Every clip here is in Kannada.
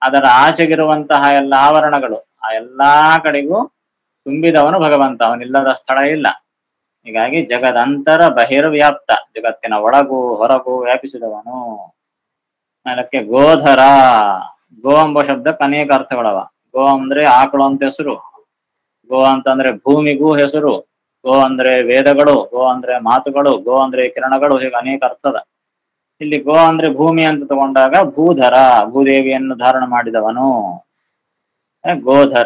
ಅದರ ಆಚೆಗಿರುವಂತಹ ಎಲ್ಲ ಆವರಣಗಳು ಆ ಎಲ್ಲಾ ಕಡೆಗೂ ತುಂಬಿದವನು ಭಗವಂತ ಅವನಿಲ್ಲದ ಸ್ಥಳ ಇಲ್ಲ ಹೀಗಾಗಿ ಜಗದಂತರ ಬಹಿರ್ವ್ಯಾಪ್ತ ಜಗತ್ತಿನ ಒಳಗೂ ಹೊರಗೂ ವ್ಯಾಪಿಸಿದವನು ಮೇಲಕ್ಕೆ ಗೋಧರ ಗೋ ಎಂಬ ಶಬ್ದಕ್ಕೆ ಅನೇಕ ಅರ್ಥಗಳವ ಗೋ ಅಂದ್ರೆ ಆಕಳು ಅಂತ ಹೆಸರು ಗೋ ಅಂತಂದ್ರೆ ಭೂಮಿಗೂ ಹೆಸರು ಗೋ ಅಂದ್ರೆ ವೇದಗಳು ಗೋ ಅಂದ್ರೆ ಮಾತುಗಳು ಗೋ ಅಂದ್ರೆ ಕಿರಣಗಳು ಹೀಗೆ ಅನೇಕ ಅರ್ಥದ ಇಲ್ಲಿ ಗೋ ಅಂದ್ರೆ ಭೂಮಿ ಅಂತ ತಗೊಂಡಾಗ ಭೂಧರ ಭೂದೇವಿಯನ್ನು ಧಾರಣ ಮಾಡಿದವನು ಏ, ಗೋಧರ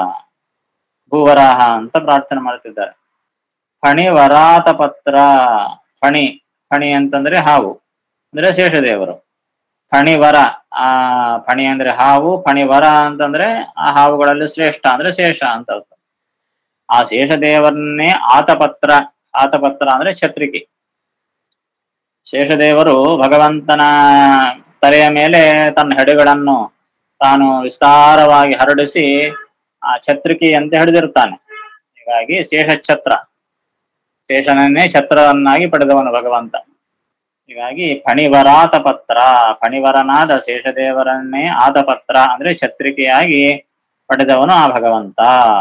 ಭೂವರಾಹ ಅಂತ ಪ್ರಾರ್ಥನೆ ಮಾಡ್ತಿದ್ದಾರೆ ಫಣಿ ವರಾತ ಪತ್ರ ಫಣಿ ಫಣಿ ಅಂತಂದ್ರೆ ಹಾವು ಅಂದ್ರೆ ಶೇಷದೇವರು ಫಣಿವರ ಆ ಫಣಿ ಅಂದ್ರೆ ಹಾವು ಫಣಿವರ ಅಂತಂದ್ರೆ ಆ ಹಾವುಗಳಲ್ಲಿ ಶ್ರೇಷ್ಠ ಅಂದ್ರೆ ಶೇಷ ಅಂತ ಅರ್ಥ ಆ ಶೇಷದೇವರನ್ನೇ ಆತಪತ್ರ ಆತಪತ್ರ ಅಂದ್ರೆ ಛತ್ರಿಕೆ ಶೇಷದೇವರು ಭಗವಂತನ ತಲೆಯ ಮೇಲೆ ತನ್ನ ಹೆಡೆಗಳನ್ನು ತಾನು ವಿಸ್ತಾರವಾಗಿ ಹರಡಿಸಿ ಆ ಛತ್ರಿಕೆಯಂತೆ ಹಿಡಿದಿರ್ತಾನೆ ಹೀಗಾಗಿ ಶೇಷಛತ್ರ ಶೇಷನನ್ನೇ ಛತ್ರವನ್ನಾಗಿ ಪಡೆದವನು ಭಗವಂತ ಹೀಗಾಗಿ ಫಣಿವರಾತ ಪತ್ರ ಫಣಿವರನಾದ ಶೇಷದೇವರನ್ನೇ ಆತಪತ್ರ ಅಂದ್ರೆ ಛತ್ರಿಕೆಯಾಗಿ ಪಡೆದವನು ಆ ಭಗವಂತ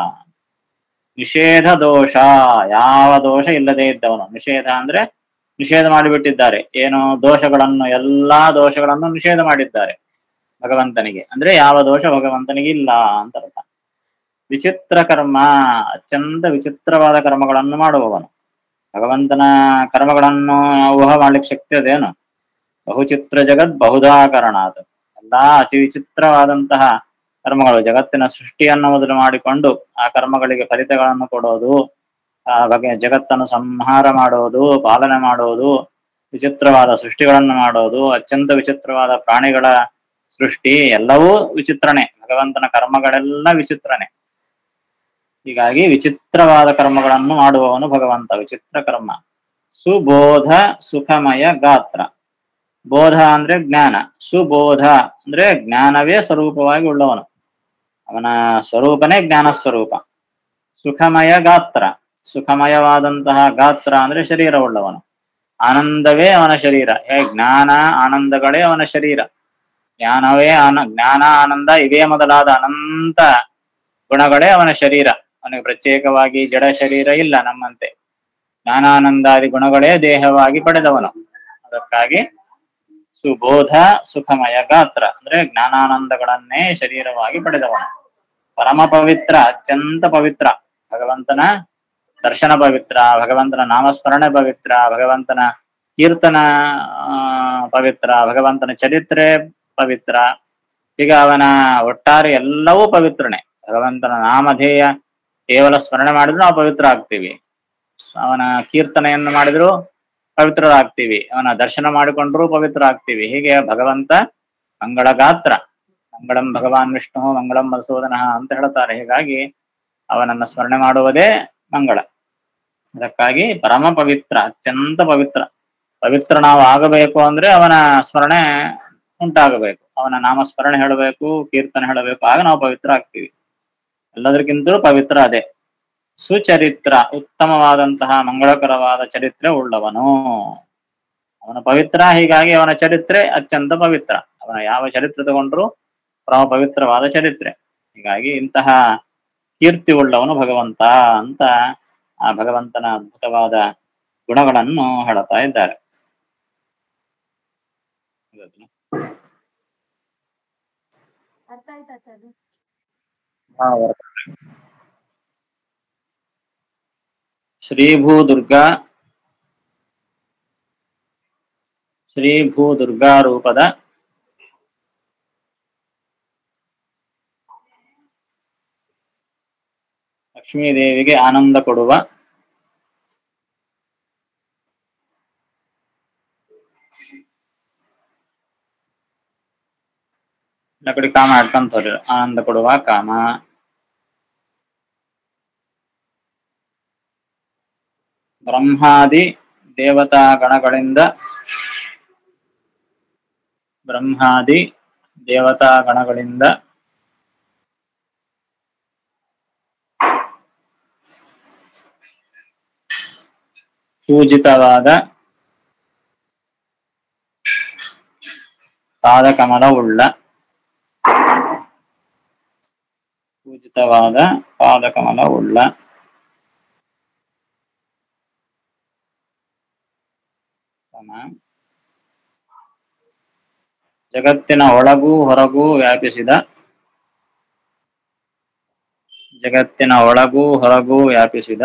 ನಿಷೇಧ ದೋಷ ಯಾವ ದೋಷ ಇಲ್ಲದೆ ಇದ್ದವನು ನಿಷೇಧ ಅಂದ್ರೆ ನಿಷೇಧ ಮಾಡಿಬಿಟ್ಟಿದ್ದಾರೆ ಏನು ದೋಷಗಳನ್ನು ಎಲ್ಲಾ ದೋಷಗಳನ್ನು ನಿಷೇಧ ಮಾಡಿದ್ದಾರೆ ಭಗವಂತನಿಗೆ ಅಂದ್ರೆ ಯಾವ ದೋಷ ಭಗವಂತನಿಗೆ ಇಲ್ಲ ಅಂತ ಅರ್ಥ ವಿಚಿತ್ರ ಕರ್ಮ ಅತ್ಯಂತ ವಿಚಿತ್ರವಾದ ಕರ್ಮಗಳನ್ನು ಮಾಡುವವನು ಭಗವಂತನ ಕರ್ಮಗಳನ್ನು ಊಹ ಮಾಡ್ಲಿಕ್ಕೆ ಶಕ್ತಿ ಅದೇನು ಬಹುಚಿತ್ರ ಜಗತ್ ಬಹುಧಾಕರಣಾತ್ ಎಲ್ಲಾ ಅತಿ ವಿಚಿತ್ರವಾದಂತಹ ಕರ್ಮಗಳು ಜಗತ್ತಿನ ಸೃಷ್ಟಿಯನ್ನು ಮೊದಲು ಮಾಡಿಕೊಂಡು ಆ ಕರ್ಮಗಳಿಗೆ ಫಲಿತಗಳನ್ನು ಕೊಡೋದು ಆ ಬಗ್ಗೆ ಜಗತ್ತನ್ನು ಸಂಹಾರ ಮಾಡೋದು ಪಾಲನೆ ಮಾಡೋದು ವಿಚಿತ್ರವಾದ ಸೃಷ್ಟಿಗಳನ್ನು ಮಾಡೋದು ಅತ್ಯಂತ ವಿಚಿತ್ರವಾದ ಪ್ರಾಣಿಗಳ ಸೃಷ್ಟಿ ಎಲ್ಲವೂ ವಿಚಿತ್ರನೇ ಭಗವಂತನ ಕರ್ಮಗಳೆಲ್ಲ ವಿಚಿತ್ರನೇ ಹೀಗಾಗಿ ವಿಚಿತ್ರವಾದ ಕರ್ಮಗಳನ್ನು ಮಾಡುವವನು ಭಗವಂತ ವಿಚಿತ್ರ ಕರ್ಮ ಸುಬೋಧ ಸುಖಮಯ ಗಾತ್ರ ಬೋಧ ಅಂದ್ರೆ ಜ್ಞಾನ ಸುಬೋಧ ಅಂದ್ರೆ ಜ್ಞಾನವೇ ಸ್ವರೂಪವಾಗಿ ಉಳ್ಳವನು ಅವನ ಸ್ವರೂಪನೇ ಜ್ಞಾನ ಸ್ವರೂಪ ಸುಖಮಯ ಗಾತ್ರ ಸುಖಮಯವಾದಂತಹ ಗಾತ್ರ ಅಂದ್ರೆ ಶರೀರವುಳ್ಳವನು ಆನಂದವೇ ಅವನ ಶರೀರ ಹೇ ಜ್ಞಾನ ಆನಂದಗಳೇ ಅವನ ಶರೀರ ಜ್ಞಾನವೇ ಆನ ಜ್ಞಾನ ಆನಂದ ಇವೇ ಮೊದಲಾದ ಅನಂತ ಗುಣಗಳೇ ಅವನ ಶರೀರ ಅವನಿಗೆ ಪ್ರತ್ಯೇಕವಾಗಿ ಜಡ ಶರೀರ ಇಲ್ಲ ನಮ್ಮಂತೆ ಜ್ಞಾನಾನಂದಾದಿ ಗುಣಗಳೇ ದೇಹವಾಗಿ ಪಡೆದವನು ಅದಕ್ಕಾಗಿ ಸುಬೋಧ ಸುಖಮಯ ಗಾತ್ರ ಅಂದ್ರೆ ಜ್ಞಾನಾನಂದಗಳನ್ನೇ ಶರೀರವಾಗಿ ಪಡೆದವನು ಪರಮ ಪವಿತ್ರ ಅತ್ಯಂತ ಪವಿತ್ರ ಭಗವಂತನ ದರ್ಶನ ಪವಿತ್ರ ಭಗವಂತನ ನಾಮಸ್ಮರಣೆ ಪವಿತ್ರ ಭಗವಂತನ ಕೀರ್ತನ ಆ, ಪವಿತ್ರ ಭಗವಂತನ ಚರಿತ್ರೆ ಪವಿತ್ರ ಈಗ ಅವನ ಒಟ್ಟಾರೆ ಎಲ್ಲವೂ ಪವಿತ್ರನೇ ಭಗವಂತನ ನಾಮಧೇಯ ಕೇವಲ ಸ್ಮರಣೆ ಮಾಡಿದ್ರು ನಾವು ಪವಿತ್ರ ಆಗ್ತೀವಿ ಅವನ ಕೀರ್ತನೆಯನ್ನು ಮಾಡಿದ್ರು ಪವಿತ್ರರಾಗ್ತೀವಿ ಅವನ ದರ್ಶನ ಮಾಡಿಕೊಂಡ್ರು ಪವಿತ್ರ ಆಗ್ತೀವಿ ಹೀಗೆ ಭಗವಂತ ಮಂಗಳ ಗಾತ್ರ ಮಂಗಳಂ ಭಗವಾನ್ ವಿಷ್ಣು ಮಂಗಳಂ ಮಧುಸೂದನ ಅಂತ ಹೇಳ್ತಾರೆ ಹೀಗಾಗಿ ಅವನನ್ನ ಸ್ಮರಣೆ ಮಾಡುವುದೇ ಮಂಗಳ ಅದಕ್ಕಾಗಿ ಪರಮ ಪವಿತ್ರ ಅತ್ಯಂತ ಪವಿತ್ರ ಪವಿತ್ರ ನಾವು ಆಗಬೇಕು ಅಂದ್ರೆ ಅವನ ಸ್ಮರಣೆ ಉಂಟಾಗಬೇಕು ಅವನ ನಾಮಸ್ಮರಣೆ ಹೇಳಬೇಕು ಕೀರ್ತನೆ ಹೇಳಬೇಕು ಆಗ ನಾವು ಪವಿತ್ರ ಆಗ್ತೀವಿ ಎಲ್ಲದಕ್ಕಿಂತಲೂ ಪವಿತ್ರ ಅದೇ ಸುಚರಿತ್ರ ಉತ್ತಮವಾದಂತಹ ಮಂಗಳಕರವಾದ ಚರಿತ್ರೆ ಉಳ್ಳವನು ಅವನ ಪವಿತ್ರ ಹೀಗಾಗಿ ಅವನ ಚರಿತ್ರೆ ಅತ್ಯಂತ ಪವಿತ್ರ ಅವನ ಯಾವ ಚರಿತ್ರೆ ತಗೊಂಡ್ರು ಪರಮ ಪವಿತ್ರವಾದ ಚರಿತ್ರೆ ಹೀಗಾಗಿ ಇಂತಹ ಕೀರ್ತಿ ಉಳ್ಳವನು ಭಗವಂತ ಅಂತ ಆ ಭಗವಂತನ ಅದ್ಭುತವಾದ ಗುಣಗಳನ್ನು ಹೇಳುತ್ತಾ ಇದ್ದಾರೆ ಅರ್ಥ ಆಯ್ತಾ ಆಚಾರ್ಯ ಶ್ರೀ ಭೂ ದುರ್ಗಾ ಶ್ರೀ ಭೂ ದುರ್ಗಾ ರೂಪದ ಲಕ್ಷ್ಮೀ ದೇವಿಗೆ ಆನಂದ ಕೊಡುವ ಎಲ್ಲ ಕಡೆ ಕಾಮ ಹಾಡ್ಕೊಂತ ಆನಂದ ಕೊಡುವ ಕಾಮ ಬ್ರಹ್ಮಾದಿ ದೇವತಾ ಗಣಗಳಿಂದ ಬ್ರಹ್ಮಾದಿ ದೇವತಾ ಗಣಗಳಿಂದ ಪೂಜಿತವಾದ ಪಾದಕಮಲವುಳ್ಳ ಪೂಜಿತವಾದ ಪಾದಕಮಲ ಉಳ್ಳ ಸಮ ಜಗತ್ತಿನ ಒಳಗೂ ಹೊರಗೂ ವ್ಯಾಪಿಸಿದ ಜಗತ್ತಿನ ಒಳಗೂ ಹೊರಗೂ ವ್ಯಾಪಿಸಿದ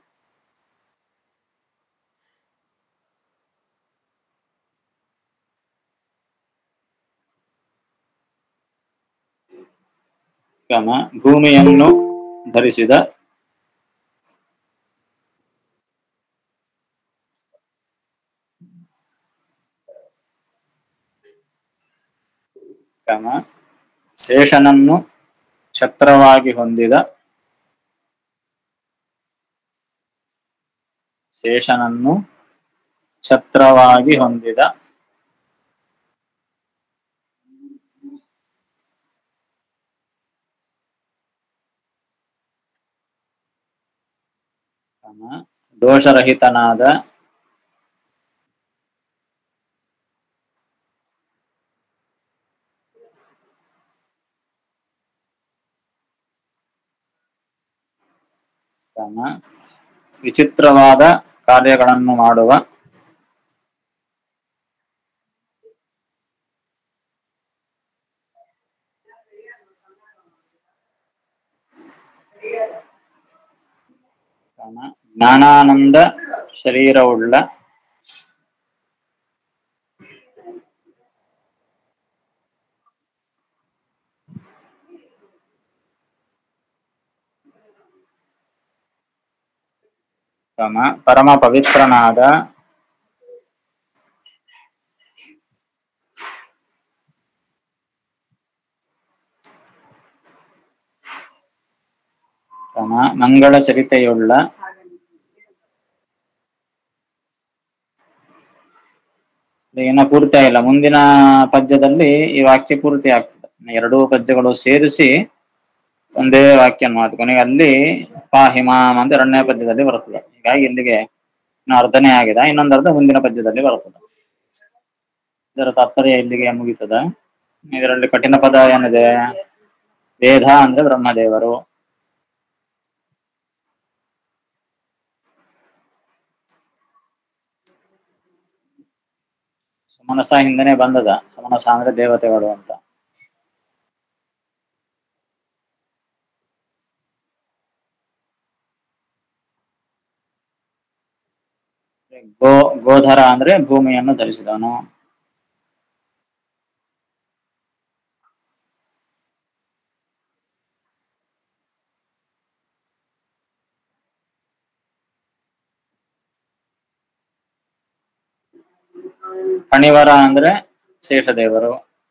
ಕಮ ಭೂಮಿಯನ್ನು ಧರಿಸಿದ ಕಮ ಶೇಷನನ್ನು ಛತ್ರವಾಗಿ ಹೊಂದಿದ ಶೇಷನನ್ನು ಛತ್ರವಾಗಿ ಹೊಂದಿದ ಕಮ ದೋಷರಹಿತನಾದ ಕಮ ವಿಚಿತ್ರವಾದ ಕಾರ್ಯಗಳನ್ನು ಮಾಡುವ ಕಮ ಜ್ಞಾನಾನಂದ ಶರೀರವುಳ್ಳ ಕಮ ಪರಮ ಪವಿತ್ರನಾದ ಕಮ ಮಂಗಳ ಚರಿತೆಯುಳ್ಳ ಇನ್ನ ಪೂರ್ತಿ ಆಗಿಲ್ಲ ಮುಂದಿನ ಪದ್ಯದಲ್ಲಿ ಈ ವಾಕ್ಯ ಪೂರ್ತಿ ಆಗ್ತದೆ ಎರಡೂ ಪದ್ಯಗಳು ಸೇರಿಸಿ ಒಂದೇ ವಾಕ್ಯ ಮಾತು ಕೊನೆಗೆ ಅಲ್ಲಿ ಪಾಹಿಮಾಮ್ ಅಂತ ಎರಡನೇ ಪದ್ಯದಲ್ಲಿ ಬರ್ತದೆ ಹೀಗಾಗಿ ಇಲ್ಲಿಗೆ ಇನ್ನು ಅರ್ಧನೇ ಆಗಿದೆ ಇನ್ನೊಂದು ಅರ್ಧ ಮುಂದಿನ ಪದ್ಯದಲ್ಲಿ ಬರ್ತದೆ ಇದರ ತಾತ್ಪರ್ಯ ಇಲ್ಲಿಗೆ ಮುಗೀತದ ಇದರಲ್ಲಿ ಕಠಿಣ ಪದ ಏನಿದೆ ವೇದ ಅಂದ್ರೆ ಬ್ರಹ್ಮದೇವರು ಸುಮನಸ ಹಿಂದನೆ ಬಂದದ ಸುಮನಸ ಅಂದ್ರೆ ದೇವತೆಗಳು ಅಂತ ಗೋ ಗೋಧರ ಅಂದ್ರೆ ಭೂಮಿಯನ್ನು ಧರಿಸಿದವನು ಫಣಿವರ ಅಂದ್ರೆ ಶೇಷದೇವರು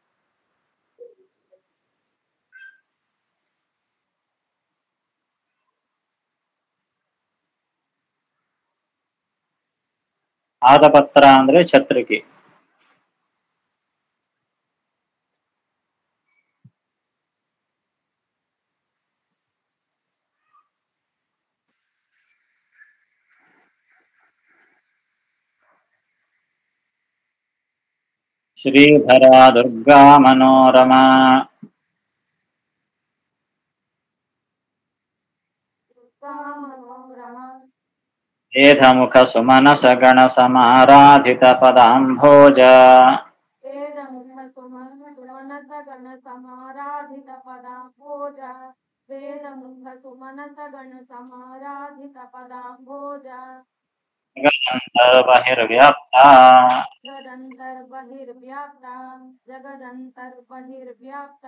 ಆದಪತ್ರ ಅಂದ್ರೆ ಛತ್ರಿಕೆ ಶ್ರೀಧರ ದುರ್ಗಾ ಮನೋರಮಾ ದುರ್ಗಾ ಮನೋರಮ ವೇದಮುಖ ಸುಮನಸ ಗಣ ಸಮಾರಾಧಿತ ಪದಾಂಭೋಜ ವೇದ ಮುಖ ಸುಮನ ಸುಮನಸ ಗಣ ಸಮಾರಾಧಿತ ಪದಾಂಭೋಜ ವೇದ ಮುಖ ಸುಮನಸ ಗಣ ಸಮಾರಾಧಿತ ಪದಾಂಭೋಜ ಬಹಿರ್ವ್ಯಾಪ್ತ ಜಗದಂತರ್ಬಹಿರ್ವ್ಯಾಪ್ತ ಜಗದಂತರ್ಬಹಿರ್ವ್ಯಾಪ್ತ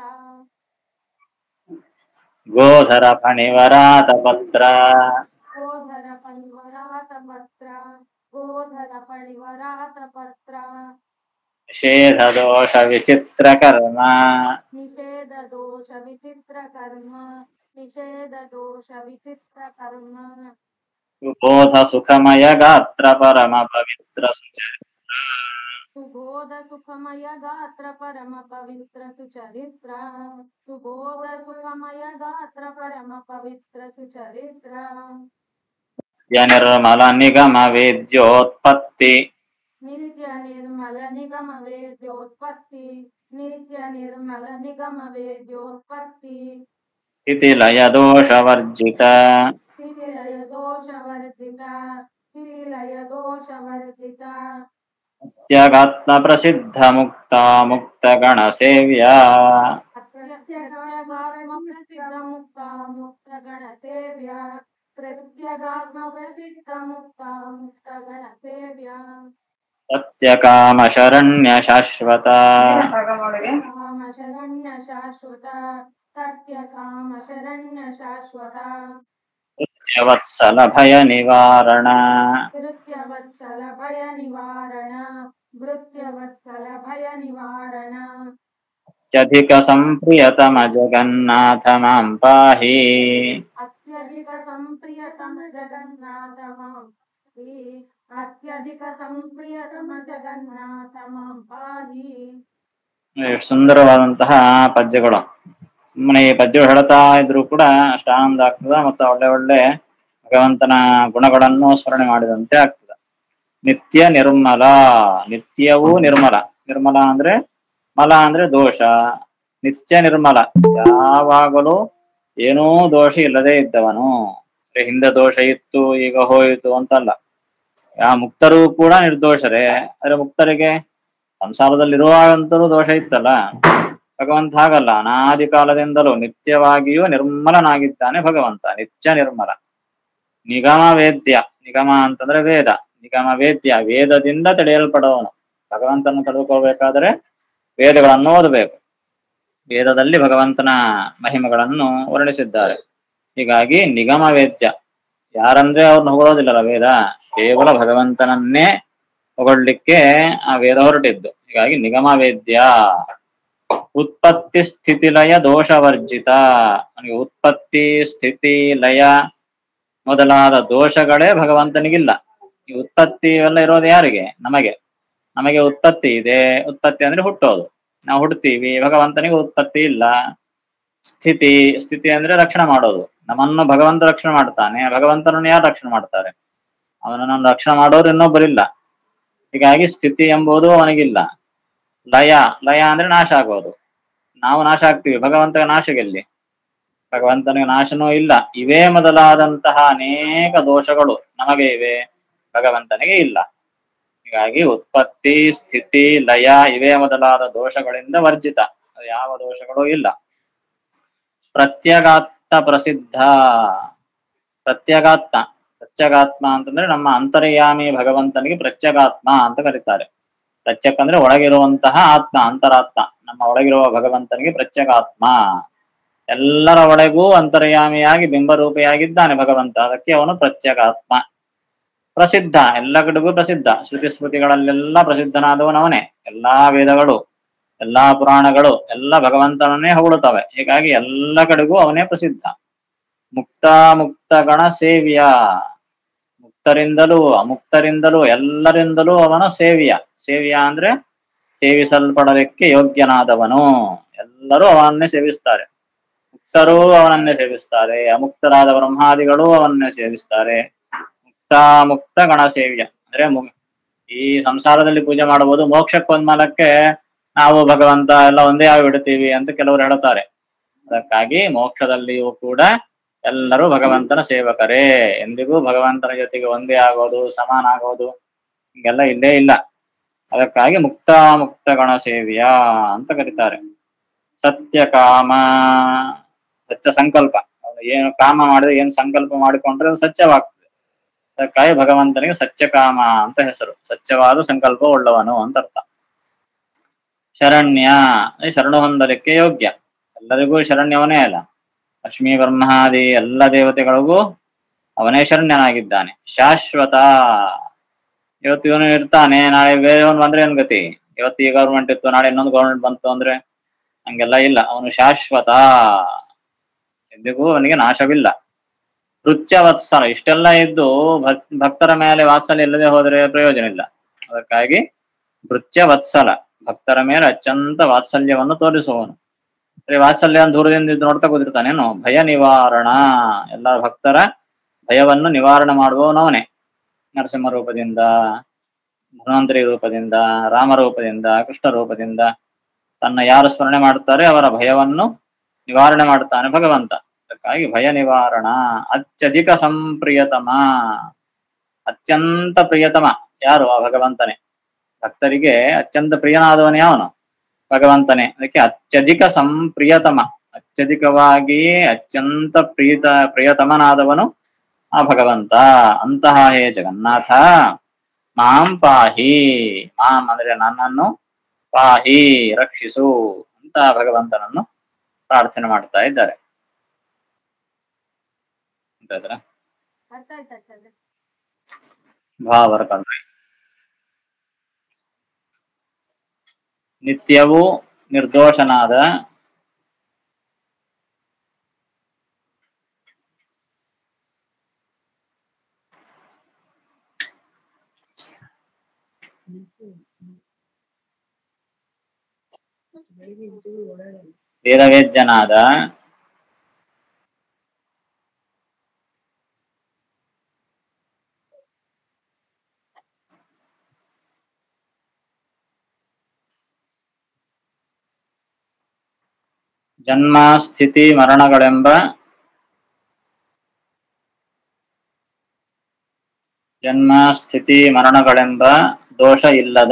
ಗೋಧರ ಫಣಿವರಾತ ಪತ್ರ ಗೋಧರ ಪಣಿವರಾತ ಪತ್ರ ಗೋಧರ ಪಣಿವರಾತ ಪತ್ರ ನಿಷೇಧ ದೋಷ ವಿಚಿತ್ರ ಕರ್ಮ ನಿಷೇಧ ದೋಷ ವಿಚಿತ್ರ ಕರ್ಮ ನಿಷೇಧ ದೋಷ ವಿಚಿತ್ರ ಕರ್ಮ ಬೋಧ ಸುಖಮಯ ಗಾತ್ರ ಪರಮ ಪವಿತ್ರ ಸುಚರಿತ್ರ ಸುಬೋಧ ಸುಖಮಯ ಗಾತ್ರ ಪರಮ ಪವಿತ್ರ ಸುಚರಿತ್ರ ಸುಬೋಧ ಸುಖಮಯ ಗಾತ್ರ ಪರಮ ಪವಿತ್ರ ಸುಚರಿತ್ರ ಯ ನಿರ್ಮಲ ನಿಗಮ ವೇದ್ಯೋತ್ಪತ್ತಿ ನಿತ್ಯ ನಿರ್ಮಲ ನಿಗಮ ವೇದ್ಯೋತ್ಪತ್ತಿ ನಿತ್ಯ ನಿರ್ಮಲ ನಿಗಮ ವೇದ್ಯೋತ್ಪತ್ತಿ ಸ್ಥಿತಿಲಯ ದೋಷವರ್ಜಿತ ಸ್ಥಿತಿಲಯ ದೋಷವರ್ಜಿತ ಸ್ಥಿತಿಲಯ ದೋಷವರ್ಜಿತ ತ್ಯಗಾತ್ಮ ಪ್ರಸಿದ್ಧ ಮುಕ್ತ ಮುಕ್ತ ಗಣ ಸೇವ್ಯ ಪ್ರತ್ಯಗಾತ್ಮ ಮುಕ್ತ ಮುಕ್ತ ಗಣ ಸೇವ್ಯ ಪ್ರತ್ಯಗಾತ್ಮ ಪ್ರಸಿದ್ಧ ಮುಕ್ತ ಮುಕ್ತ ಗಣ ಸೇವ್ಯ ಸತ್ಯಕಾಮ ಶರಣ್ಯ ಶಾಶ್ವತ ಕಾಮ ಶರಣ್ಯ ಶಾಶ್ವತ ಸತ್ಯ ಕಾಮ ಶರಣ್ಯ ಶಾಶ್ವತ ವತ್ಸಲ ಭಯ ನಿವಾರಣ ಭೃತ್ಯವತ್ಸಲ ಭಯ ನಿವಾರಣ ಭೃತ್ಯವತ್ಸಲ ಭಯ ನಿವಾರಣ ಅತ್ಯಧಿಕ ಸಂಪ್ರಿಯತಮ ಜಗನ್ನಾಥ ಮಾಂ ಪಾಹಿ ಅತ್ಯಧಿಕ ಸಂಪ್ರಿಯತಮ ಜಗನ್ನಾಥ ಮಾಂ ಪಾಹಿ. ಅತ್ಯಧಿಕ ಸಂಪ್ರಿಯತಮ ಜಗನ್ನಾಥ ಮಾಂ ಪಾಹಿ ಎಷ್ಟು ಸುಂದರವಾದಂತಹ ಪದ್ಯಗಳು ಸುಮ್ಮನೆ ಈ ಪದ್ಯಗಳು ಹೇಳ್ತಾ ಇದ್ರು ಕೂಡ ಅಷ್ಟು ಆನಂದ ಆಗ್ತದ ಮತ್ತು ಒಳ್ಳೆ ಒಳ್ಳೆ ಭಗವಂತನ ಗುಣಗಳನ್ನು ಸ್ಮರಣೆ ಮಾಡಿದಂತೆ ಆಗ್ತದ ನಿತ್ಯ ನಿರ್ಮಲ ನಿತ್ಯವೂ ನಿರ್ಮಲ ನಿರ್ಮಲ ಅಂದ್ರೆ ಮಲ ಅಂದ್ರೆ ದೋಷ ನಿತ್ಯ ನಿರ್ಮಲ ಯಾವಾಗಲೂ ಏನೂ ದೋಷ ಇಲ್ಲದೆ ಇದ್ದವನು ಅಂದ್ರೆ ಹಿಂದೆ ದೋಷ ಇತ್ತು ಈಗ ಹೋಯಿತು ಅಂತಲ್ಲ ಯಾ ಮುಕ್ತರು ಕೂಡ ನಿರ್ದೋಷರೇ ಆದ್ರೆ ಮುಕ್ತರಿಗೆ ಸಂಸಾರದಲ್ಲಿರುವಾಗಂತಲೂ ದೋಷ ಇತ್ತಲ್ಲ ಭಗವಂತ ಹಾಗಲ್ಲ ಅನಾದಿ ಕಾಲದಿಂದಲೂ ನಿತ್ಯವಾಗಿಯೂ ನಿರ್ಮಲನಾಗಿದ್ದಾನೆ ಭಗವಂತ ನಿತ್ಯ ನಿರ್ಮಲ ನಿಗಮ ವೇದ್ಯ ನಿಗಮ ಅಂತಂದ್ರೆ ವೇದ ನಿಗಮ ವೇದ್ಯ ವೇದದಿಂದ ತಡೆಯಲ್ಪಡುವವನು ಭಗವಂತನ ತಡೆದುಕೋಬೇಕಾದರೆ ವೇದಗಳನ್ನು ಓದಬೇಕು ವೇದದಲ್ಲಿ ಭಗವಂತನ ಮಹಿಮೆಗಳನ್ನು ವರ್ಣಿಸಿದ್ದಾರೆ ಹೀಗಾಗಿ ನಿಗಮ ವೇದ್ಯ ಯಾರಂದ್ರೆ ಅವ್ರನ್ನ ಹೊಗಳೋದಿಲ್ಲಲ್ಲ ವೇದ ಕೇವಲ ಭಗವಂತನನ್ನೇ ಹೊಗಳಲಿಕ್ಕೆ ಆ ವೇದ ಹೊರಟಿದ್ದು ಹೀಗಾಗಿ ನಿಗಮ ವೇದ್ಯ ಉತ್ಪತ್ತಿ ಸ್ಥಿತಿ ಲಯ ದೋಷವರ್ಜಿತ ನನಗೆ ಉತ್ಪತ್ತಿ ಸ್ಥಿತಿ ಲಯ ಮೊದಲಾದ ದೋಷಗಳೇ ಭಗವಂತನಿಗಿಲ್ಲ ಈ ಉತ್ಪತ್ತಿ ಎಲ್ಲ ಇರೋದು ಯಾರಿಗೆ ನಮಗೆ ನಮಗೆ ಉತ್ಪತ್ತಿ ಇದೆ ಉತ್ಪತ್ತಿ ಅಂದ್ರೆ ಹುಟ್ಟೋದು ನಾವು ಹುಡ್ತೀವಿ ಭಗವಂತನಿಗೆ ಉತ್ಪತ್ತಿ ಇಲ್ಲ ಸ್ಥಿತಿ ಸ್ಥಿತಿ ಅಂದ್ರೆ ರಕ್ಷಣೆ ಮಾಡೋದು ನಮ್ಮನ್ನು ಭಗವಂತ ರಕ್ಷಣೆ ಮಾಡ್ತಾನೆ ಭಗವಂತನನ್ನು ಯಾರು ರಕ್ಷಣೆ ಮಾಡ್ತಾರೆ ಅವನನ್ನು ರಕ್ಷಣೆ ಮಾಡೋರು ಇನ್ನೊಬ್ಬರಿಲ್ಲ ಹೀಗಾಗಿ ಸ್ಥಿತಿ ಎಂಬುದು ಅವನಿಗಿಲ್ಲ ಲಯ ಲಯ ಅಂದ್ರೆ ನಾಶ ಆಗೋದು ನಾವು ನಾಶ ಆಗ್ತೀವಿ ಭಗವಂತನ ನಾಶಗೆಲ್ಲಿ ಭಗವಂತನಿಗೆ ನಾಶನೂ ಇಲ್ಲ ಇವೇ ಮೊದಲಾದಂತಹ ಅನೇಕ ದೋಷಗಳು ನಮಗೆ ಇವೆ ಭಗವಂತನಿಗೆ ಇಲ್ಲ ಹೀಗಾಗಿ ಉತ್ಪತ್ತಿ ಸ್ಥಿತಿ ಲಯ ಇವೇ ಮೊದಲಾದ ದೋಷಗಳಿಂದ ವರ್ಜಿತ ಅದು ಯಾವ ದೋಷಗಳು ಇಲ್ಲ ಪ್ರತ್ಯಗಾತ್ಮ ಪ್ರಸಿದ್ಧ ಪ್ರತ್ಯಗಾತ್ಮ ಪ್ರತ್ಯಗಾತ್ಮ ಅಂತಂದ್ರೆ ನಮ್ಮ ಅಂತರ್ಯಾಮಿ ಭಗವಂತನಿಗೆ ಪ್ರತ್ಯಗಾತ್ಮ ಅಂತ ಕರೀತಾರೆ ಪ್ರತ್ಯಕ್ ಅಂದ್ರೆ ಒಳಗಿರುವಂತಹ ಆತ್ಮ ಅಂತರಾತ್ಮ ನಮ್ಮ ಒಳಗಿರುವ ಭಗವಂತನಿಗೆ ಪ್ರತ್ಯಗಾತ್ಮ ಎಲ್ಲರ ಒಳಗೂ ಅಂತರ್ಯಾಮಿಯಾಗಿ ಬಿಂಬರೂಪಿಯಾಗಿದ್ದಾನೆ ಭಗವಂತ ಅದಕ್ಕೆ ಅವನು ಪ್ರತ್ಯಗಾತ್ಮ ಪ್ರಸಿದ್ಧ ಎಲ್ಲ ಕಡೆಗೂ ಪ್ರಸಿದ್ಧ ಶ್ರುತಿ ಸ್ಮೃತಿಗಳಲ್ಲೆಲ್ಲ ಪ್ರಸಿದ್ಧನಾದವನವನೇ ಎಲ್ಲಾ ವೇದಗಳು ಎಲ್ಲಾ ಪುರಾಣಗಳು ಎಲ್ಲ ಭಗವಂತನನ್ನೇ ಹೊಗಳುತ್ತವೆ ಹೀಗಾಗಿ ಎಲ್ಲ ಕಡೆಗೂ ಅವನೇ ಪ್ರಸಿದ್ಧ ಮುಕ್ತ ಮುಕ್ತ ಗಣ ಸೇವ್ಯ ಮುಕ್ತರಿಂದಲೂ ಅಮುಕ್ತರಿಂದಲೂ ಎಲ್ಲರಿಂದಲೂ ಅವನ ಸೇವ್ಯ ಸೇವ್ಯ ಅಂದ್ರೆ ಸೇವಿಸಲ್ಪಡಲಿಕ್ಕೆ ಯೋಗ್ಯನಾದವನು ಎಲ್ಲರೂ ಅವನನ್ನೇ ಸೇವಿಸ್ತಾರೆ ಮುಕ್ತರೂ ಅವನನ್ನೇ ಸೇವಿಸ್ತಾರೆ ಅಮುಕ್ತರಾದ ಬ್ರಹ್ಮಾದಿಗಳು ಅವನನ್ನೇ ಸೇವಿಸ್ತಾರೆ ಮುಕ್ತ ಮುಕ್ತ ಗಣ ಸೇವ್ಯ ಅಂದ್ರೆ ಮು- ಈ ಸಂಸಾರದಲ್ಲಿ ಪೂಜೆ ಮಾಡಬಹುದು ಮೋಕ್ಷಕ್ಕೆ ಒಂದ್ಮಾಲಕ್ಕೆ ನಾವು ಭಗವಂತ ಎಲ್ಲ ಒಂದೇ ಆಗಿಬಿಡ್ತೀವಿ ಅಂತ ಕೆಲವರು ಹೇಳುತ್ತಾರೆ ಅದಕ್ಕಾಗಿ ಮೋಕ್ಷದಲ್ಲಿಯೂ ಕೂಡ ಎಲ್ಲರೂ ಭಗವಂತನ ಸೇವಕರೇ ಎಂದಿಗೂ ಭಗವಂತನ ಜೊತೆಗೆ ಒಂದೇ ಆಗೋದು ಸಮಾನ ಆಗೋದು ಹಿಂಗೆಲ್ಲ ಇಲ್ಲೇ ಇಲ್ಲ ಅದಕ್ಕಾಗಿ ಮುಕ್ತ ಮುಕ್ತ ಗಣ ಸೇವ್ಯ ಅಂತ ಕರೀತಾರೆ ಸತ್ಯ ಕಾಮ ಸತ್ಯ ಸಂಕಲ್ಪ ಅವನು ಏನು ಕಾಮ ಮಾಡಿದ್ರೆ ಏನು ಸಂಕಲ್ಪ ಮಾಡಿಕೊಂಡ್ರೆ ಅದು ಸತ್ಯವಾಗ್ತದೆ ಅದಕ್ಕಾಗಿ ಭಗವಂತನಿಗೆ ಸತ್ಯಕಾಮ ಅಂತ ಹೆಸರು ಸತ್ಯವಾದ ಸಂಕಲ್ಪ ಉಳ್ಳವನು ಅಂತ ಅರ್ಥ ಶರಣ್ಯ ಅಂದ್ರೆ ಶರಣು ಹೊಂದಲಿಕ್ಕೆ ಯೋಗ್ಯ ಎಲ್ಲರಿಗೂ ಶರಣ್ಯವನೇ ಅಲ್ಲ ಲಕ್ಷ್ಮೀ ಬ್ರಹ್ಮಾದಿ ಎಲ್ಲ ದೇವತೆಗಳಿಗೂ ಅವನೇ ಶರಣ್ಯನಾಗಿದ್ದಾನೆ ಶಾಶ್ವತ ಇವತ್ತು ಇವನು ಇರ್ತಾನೆ ನಾಳೆ ಬೇರೆಯವನು ಬಂದ್ರೆ ಏನ್ ಗತಿ ಇವತ್ತು ಈ ಗೌರ್ಮೆಂಟ್ ಇತ್ತು ನಾಳೆ ಇನ್ನೊಂದು ಗೌರ್ಮೆಂಟ್ ಬಂತು ಅಂದ್ರೆ ಹಂಗೆಲ್ಲ ಇಲ್ಲ ಅವನು ಶಾಶ್ವತ ಎಂದಿಗೂ ಅವನಿಗೆ ನಾಶವಿಲ್ಲ ರುಚ್ಯ ವತ್ಸಲ ಇಷ್ಟೆಲ್ಲ ಇದ್ದು ಭಕ್- ಭಕ್ತರ ಮೇಲೆ ವಾತ್ಸಲ್ಯ ಇಲ್ಲದೆ ಹೋದ್ರೆ ಪ್ರಯೋಜನ ಇಲ್ಲ ಅದಕ್ಕಾಗಿ ಭೃತ್ಯ ವತ್ಸಲ ಭಕ್ತರ ಮೇಲೆ ಅತ್ಯಂತ ವಾತ್ಸಲ್ಯವನ್ನು ತೋರಿಸುವವನು ಬರೀ ವಾತ್ಸಲ್ಯ ದೂರದಿಂದ ಇದ್ದು ನೋಡ್ತಾ ಕೂತಿರ್ತಾನೇನು ಭಯ ನಿವಾರಣ ಎಲ್ಲ ಭಕ್ತರ ಭಯವನ್ನು ನಿವಾರಣೆ ಮಾಡುವವನವನೇ ನರಸಿಂಹ ರೂಪದಿಂದ ಧನ್ವಂತರಿ ರೂಪದಿಂದ ರಾಮ ರೂಪದಿಂದ ಕೃಷ್ಣ ರೂಪದಿಂದ ತನ್ನ ಯಾರು ಸ್ಮರಣೆ ಮಾಡುತ್ತಾರೆ ಅವರ ಭಯವನ್ನು ನಿವಾರಣೆ ಮಾಡುತ್ತಾನೆ ಭಗವಂತ ಹಾಗಾಗಿ ಭಯ ನಿವಾರಣ ಅತ್ಯಧಿಕ ಸಂಪ್ರಿಯತಮ ಅತ್ಯಂತ ಪ್ರಿಯತಮ ಯಾರು ಆ ಭಗವಂತನೇ ಭಕ್ತರಿಗೆ ಅತ್ಯಂತ ಪ್ರಿಯನಾದವನು ಯಾವನು ಭಗವಂತನೇ ಅದಕ್ಕೆ ಅತ್ಯಧಿಕ ಸಂಪ್ರಿಯತಮ ಅತ್ಯಧಿಕವಾಗಿ ಅತ್ಯಂತ ಪ್ರೀತ ಪ್ರಿಯತಮನಾದವನು ಆ ಭಗವಂತ ಅಂತಹ ಹೇ ಜಗನ್ನಾಥ ಮಾಂ ಪಾಹಿ ಮಾಂ ಅಂದ್ರೆ ನನ್ನನ್ನು ಪಾಹಿ ರಕ್ಷಿಸು ಅಂತ ಭಗವಂತನನ್ನು ಪ್ರಾರ್ಥನೆ ಮಾಡ್ತಾ ಇದ್ದಾರೆ ಗೊತ್ತಾಯ್ತಾ? ಅರ್ಥ ಆಯ್ತಾ ಆಚಾರ್ಯ ಭಾವರ ಕಲ್ರಿ ನಿತ್ಯವೂ ನಿರ್ದೋಷನಾದ ವೇದವೇದ್ಯನಾದ ಜನ್ಮ ಸ್ಥಿತಿ ಮರಣಗಳೆಂಬ ಜನ್ಮ ಸ್ಥಿತಿ ಮರಣಗಳೆಂಬ ದೋಷ ಇಲ್ಲದ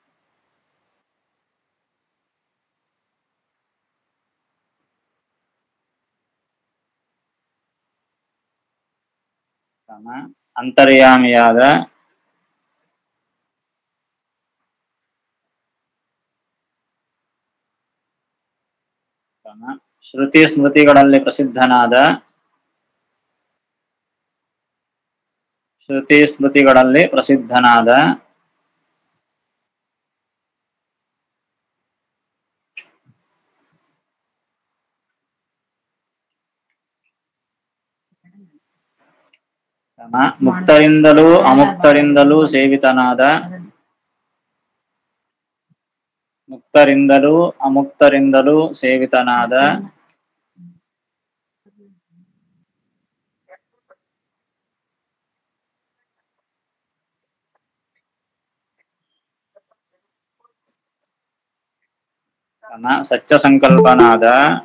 ಸಮ ಅಂತರ್ಯಾಮಿಯಾದ ಸಮ ಶ್ರುತಿ ಸ್ಮೃತಿಗಳಲ್ಲಿ ಪ್ರಸಿದ್ಧನಾದ ಶ್ರುತಿ ಸ್ಮೃತಿಗಳಲ್ಲಿ ಪ್ರಸಿದ್ಧನಾದ ಸಮ ಮುಕ್ತರಿಂದಲೂ ಅಮುಕ್ತರಿಂದಲೂ ಸೇವಿತನಾದ ಮುಕ್ತರಿಂದಲೂ ಅಮುಕ್ತರಿಂದಲೂ ಸೇವಿತನಾದ ಸಮ ಸತ್ಯ ಸಂಕಲ್ಪನಾದ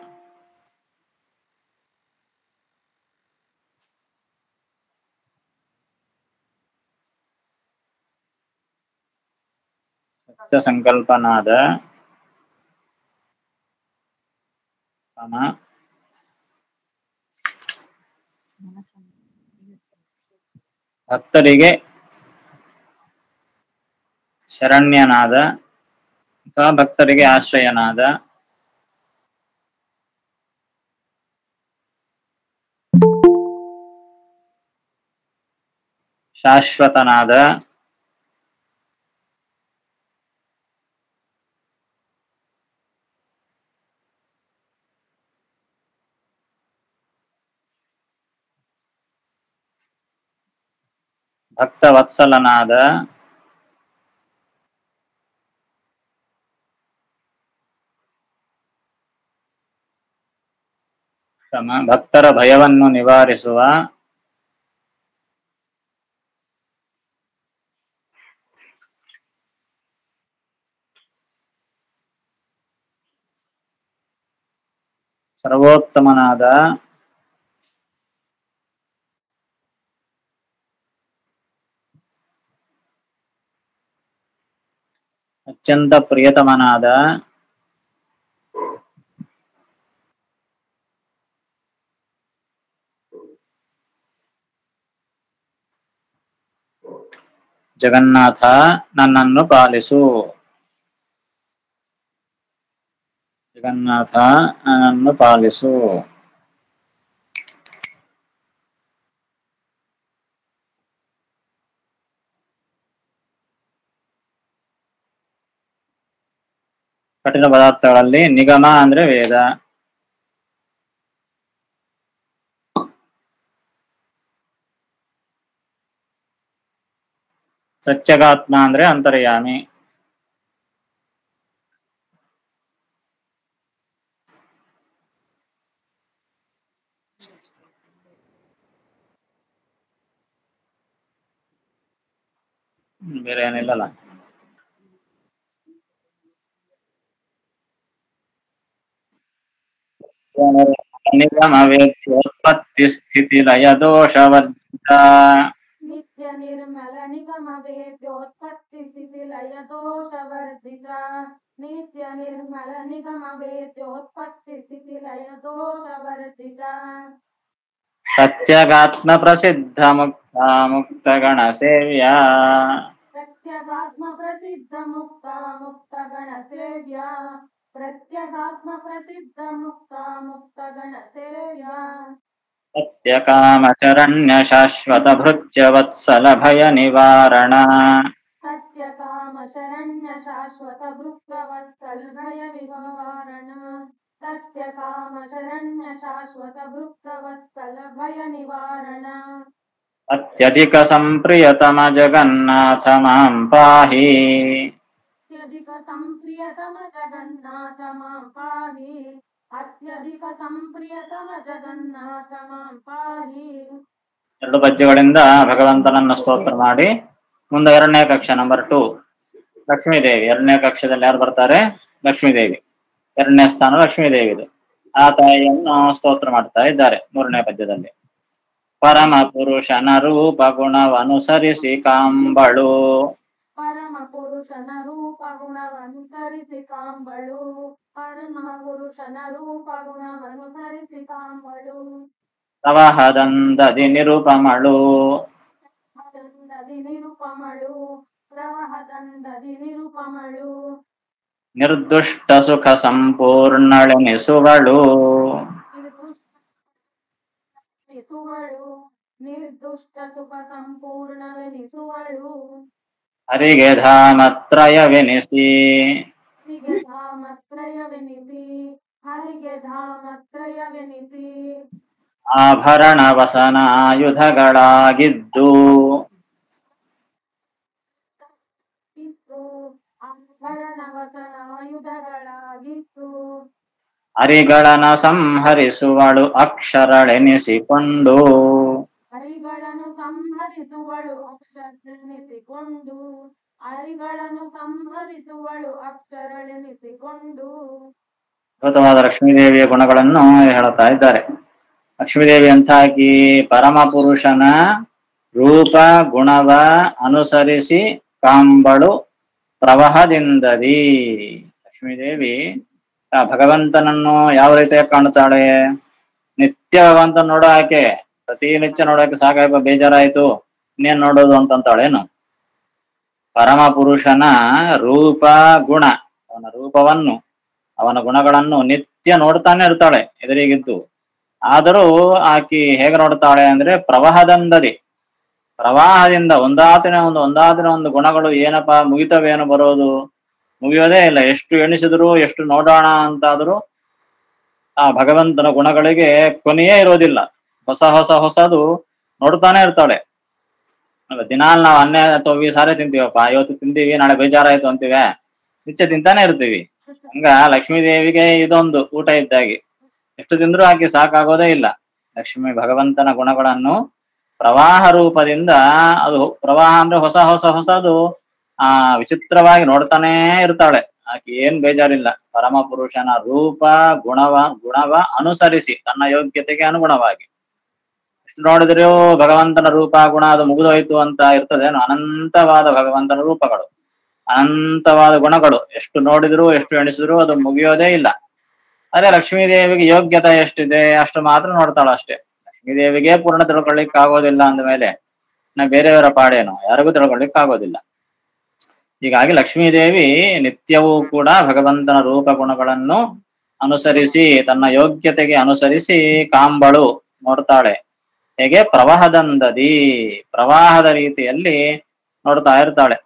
ಸತ್ಯ ಸಂಕಲ್ಪನಾದ ಸಮ ಭಕ್ತರಿಗೆ ಶರಣ್ಯನಾದ ಅಥವಾ ಭಕ್ತರಿಗೆ ಆಶ್ರಯನಾದ ಶಾಶ್ವತನಾದ ಭಕ್ತವತ್ಸಲನಾದ ಸಮ ಭಕ್ತರ ಭಯವನ್ನು ನಿವಾರಿಸುವ ಸರ್ವೋತ್ತಮನಾದ ಅತ್ಯಂತ ಪ್ರಿಯತಮನಾದ ಜಗನ್ನಾಥ ನನ್ನನ್ನು ಪಾಲಿಸು ಜಗನ್ನಾಥ ನನ್ನನ್ನು ಪಾಲಿಸು ಕಠಿಣ ಪದಾರ್ಥಗಳಲ್ಲಿ ನಿಗಮ ಅಂದ್ರೆ ವೇದ ಸತ್ಯಗಾತ್ಮ ಅಂದ್ರೆ ಅಂತರ್ಯಾಮಿ ಹ್ಮ್, ಬೇರೆ ಏನಿಲ್ಲಲ್ಲ ಏನಾದ್ರು ನಿಗಮ ವೇದ್ಯೋತ್ಪತ್ತಿ ಸ್ಥಿತಿ ಲಯ ದೋಷವರ್ಜಿತ ನಿತ್ಯ ನಿರ್ಮಲ ನಿಗಮ ವೇದ್ಯೋತ್ಪತ್ತಿ ಸ್ಥಿತಿ ಲಯ ದೋಷವರ್ಜಿತ ನಿತ್ಯ ನಿರ್ಮಲ ನಿಗಮ ವೇದ್ಯೋತ್ಪತ್ತಿ ಸ್ಥಿತಿ ಲಯ ದೋಷವರ್ಜಿತ ಪ್ರತ್ಯಗಾತ್ಮ ಪ್ರಸಿದ್ಧ ಮುಕ್ತ ಮುಕ್ತ ಗಣ ಸೇವ್ಯ ಪ್ರತ್ಯಗಾತ್ಮ ಪ್ರಸಿದ್ಧ ಮುಕ್ತ ಮುಕ್ತ ಗಣ ಸೇವ್ಯ ಪ್ರತ್ಯಗಾತ್ಮ ಪ್ರಸಿದ್ಧ ಮುಕ್ತ ಮುಕ್ತ ಗಣ ಸೇವ್ಯ ಸತ್ಯಕಾಮಚರಣ್ಯ ಶಾಶ್ವತ ಭೃತ್ಯ ವತ್ಸಲ ಭಯ ನಿವಾರಣ ಸತ್ಯ ಕಾಮ ಶರಣ್ಯ ಶಾಶ್ವತ ಭೃಕ್ತವತ್ಸಲ ಭಯ ನಿವಾರಣ ಸತ್ಯ ಕಾಮ ಶರಣ್ಯ ಶಾಶ್ವತ ಭೃಕ್ತವತ್ಸಲ ಭಯ ನಿವಾರಣ ಅತ್ಯಧಿಕ ಸಂಪ್ರಿಯತಮ ಜಗನ್ನಾಥ ಮಾಂ ಪಾಹಿ ಅತ್ಯಧಿಕ ಸಂಪ್ರಿಯತಮ ಜಗನ್ನಾಥ ಮಾಂ ಪಾಹಿ ಅತ್ಯಧಿಕ ಸಂಪ್ರಿಯತಮ ಜಗನ್ನಾಥ ಮಾಂ ಪಾಹಿ ಎರಡು ಪದ್ಯಗಳಿಂದ ಭಗವಂತನನ್ನ ಸ್ತೋತ್ರ ಮಾಡಿ ಮುಂದೆ ಎರಡನೇ ಕಕ್ಷ ನಂಬರ್ ಟೂ ಲಕ್ಷ್ಮೀದೇವಿ ಎರಡನೇ ಕಕ್ಷದಲ್ಲಿ ಯಾರು ಬರ್ತಾರೆ ಲಕ್ಷ್ಮೀದೇವಿ ಎರಡನೇ ಸ್ಥಾನ ಲಕ್ಷ್ಮೀದೇವಿದು ಆ ತಾಯಿಯನ್ನು ಸ್ತೋತ್ರ ಮಾಡ್ತಾ ಇದ್ದಾರೆ ಮೂರನೇ ಪದ್ಯದಲ್ಲಿ ಪರಮ ಪುರುಷನ ರೂಪ ಗುಣವನುಸರಿಸಿ ಕಾಂಬಳು ಪರಮ ಪುರುಷನ ರೂಪ ಗುಣವನುಸರಿಸಿ ಕಾಂಬಳು ಪರಮ ಪುರುಷನ ರೂಪ ಗುಣವನುಸರಿಸಿ ಕಾಂಬಳು ಪ್ರವಾಹದಂದದಿ ನಿರುಪಮಳು ದಂದದಿ ನಿರುಪಮಳು ಪ್ರವಾಹದಂದದಿ ನಿರುಪಮಳು ನಿರ್ದುಷ್ಟ ಸುಖ ಸಂಪೂರ್ಣಳೆನಿಸುವಳು ನಿರ್ದುಷ್ಟವೆನಿಸುವಳು ನಿರ್ದುಷ್ಟ ಸುಖ ಸಂಪೂರ್ಣವೆನಿಸುವಳು ಹರಿಗೆ ಧಾಮತ್ರಯವೆನಿಸಿ ಹರಿಗೆ ಧಾಮತ್ರಯವೆನಿಸಿ ಹರಿಗೆ ಧಾಮತ್ರಯವೆನಿಸಿ ಆಭರಣ ವಸನ ಆಯುಧಗಳಾಗಿದ್ದು ಇತ್ತು ಆಭರಣ ವಸನ ಆಯುಧಗಳಾಗಿತ್ತು ಹರಿಗಳನ ಸಂಹರಿಸುವಳು ಅಕ್ಷರಳೆನಿಸಿಕೊಂಡು ಹರಿಗಳನ್ನು ಸಂಹರಿಸುವಳು ಅಕ್ಷರಳೆನಿಸಿಕೊಂಡು ಹರಿಗಳನ್ನು ಸಂಹರಿಸುವಳು ಅಕ್ಷರಳೆನಿಸಿಕೊಂಡು ಅದ್ಭುತವಾದ ಲಕ್ಷ್ಮೀದೇವಿಯ ಗುಣಗಳನ್ನು ಹೇಳುತ್ತಾ ಇದ್ದಾರೆ ಲಕ್ಷ್ಮೀದೇವಿ ಅಂತ ಆಕಿ ಪರಮ ಪುರುಷನ ರೂಪ ಗುಣವ ಅನುಸರಿಸಿ ಕಾಂಬಳು ಪ್ರವಾಹದಿಂದದಿ ಲಕ್ಷ್ಮೀದೇವಿ ಆ ಭಗವಂತನನ್ನು ಯಾವ ರೀತಿಯಾಗಿ ಕಾಣುತ್ತಾಳೆ ನಿತ್ಯ ಭಗವಂತನ ನೋಡೋ ಆಕೆ ಪ್ರತಿನಿತ್ಯ ನೋಡೋಕೆ ಸಾಕಾಯ್ಪ ಬೇಜಾರಾಯ್ತು ಇನ್ನೇನ್ ನೋಡೋದು ಅಂತಂತಾಳೇನು ಪರಮ ಪುರುಷನ ರೂಪ ಗುಣ ಅವನ ರೂಪವನ್ನು ಅವನ ಗುಣಗಳನ್ನು ನಿತ್ಯ ನೋಡ್ತಾನೆ ಇರ್ತಾಳೆ ಎದುರಿಗಿದ್ದು ಆದರೂ ಆಕಿ ಹೇಗೆ ನೋಡ್ತಾಳೆ ಅಂದ್ರೆ ಪ್ರವಾಹದಂದದಿ ಪ್ರವಾಹದಿಂದ ಒಂದಾತಿನ ಒಂದು ಒಂದಾತಿನ ಒಂದು ಗುಣಗಳು ಏನಪ್ಪ ಮುಗಿತವೇನು ಬರೋದು ಮುಗಿಯೋದೇ ಇಲ್ಲ ಎಷ್ಟು ಎಣಿಸಿದ್ರು ಎಷ್ಟು ನೋಡೋಣ ಅಂತಾದರೂ ಆ ಭಗವಂತನ ಗುಣಗಳಿಗೆ ಕೊನೆಯೇ ಇರೋದಿಲ್ಲ ಹೊಸ ಹೊಸ ಹೊಸದು ನೋಡ್ತಾನೆ ಇರ್ತಾಳೆ ಅಲ್ಲ ದಿನಾಲ್ ನಾವು ಅನ್ನೆ ತೊವ್ವಿ ಸಾರೇ ತಿಂತೀವಪ್ಪ ಇವತ್ತು ತಿಂತೀವಿ ನಾಳೆ ಬೇಜಾರಾಯ್ತು ಅಂತೀವಿ ನಿತ್ಯ ತಿಂತಾನೆ ಇರ್ತೀವಿ ಹಂಗ ಲಕ್ಷ್ಮೀ ದೇವಿಗೆ ಇದೊಂದು ಊಟ ಇದ್ದಾಗಿ ಎಷ್ಟು ತಿಂದ್ರೂ ಆಕೆ ಸಾಕಾಗೋದೇ ಇಲ್ಲ ಲಕ್ಷ್ಮಿ ಭಗವಂತನ ಗುಣಗಳನ್ನು ಪ್ರವಾಹ ರೂಪದಿಂದ ಅದು ಪ್ರವಾಹ ಅಂದ್ರೆ ಹೊಸ ಹೊಸ ಹೊಸದು ಆ ವಿಚಿತ್ರವಾಗಿ ನೋಡ್ತಾನೇ ಇರ್ತಾಳೆ ಆಕೆ ಏನ್ ಬೇಜಾರಿಲ್ಲ ಪರಮ ಪುರುಷನ ರೂಪ ಗುಣವ ಗುಣವ ಅನುಸರಿಸಿ ತನ್ನ ಯೋಗ್ಯತೆಗೆ ಅನುಗುಣವಾಗಿ ಎಷ್ಟು ನೋಡಿದ್ರು ಭಗವಂತನ ರೂಪ ಗುಣ ಅದು ಮುಗಿದೋಯ್ತು ಅಂತ ಇರ್ತದೇನು ಅನಂತವಾದ ಭಗವಂತನ ರೂಪಗಳು ಅನಂತವಾದ ಗುಣಗಳು ಎಷ್ಟು ನೋಡಿದ್ರು ಎಷ್ಟು ಎಣಿಸಿದ್ರು ಅದು ಮುಗಿಯೋದೇ ಇಲ್ಲ ಅದೇ ಲಕ್ಷ್ಮೀ ದೇವಿಗೆ ಯೋಗ್ಯತೆ ಎಷ್ಟಿದೆ ಅಷ್ಟು ಮಾತ್ರ ನೋಡ್ತಾಳ ಅಷ್ಟೇ ಲಕ್ಷ್ಮೀ ದೇವಿಗೆ ಪೂರ್ಣ ತಿಳ್ಕೊಳ್ಳಿಕ್ ಆಗೋದಿಲ್ಲ ಅಂದ್ಮೇಲೆ ನಾ ಬೇರೆಯವರ ಪಾಡೇನು ಯಾರಿಗೂ ತಿಳ್ಕೊಳ್ಳಿಕ್ ಆಗೋದಿಲ್ಲ ಹೀಗಾಗಿ ಲಕ್ಷ್ಮೀ ದೇವಿ ನಿತ್ಯವೂ ಕೂಡ ಭಗವಂತನ ರೂಪ ಗುಣಗಳನ್ನು ಅನುಸರಿಸಿ ತನ್ನ ಯೋಗ್ಯತೆಗೆ ಅನುಸರಿಸಿ ಕಾಂಬಳು ನೋಡ್ತಾಳೆ ಹೇಗೆ ಪ್ರವಾಹದಂದದಿ ಪ್ರವಾಹದ ರೀತಿಯಲ್ಲಿ ನೋಡ್ತಾ ಇರ್ತಾಳೆ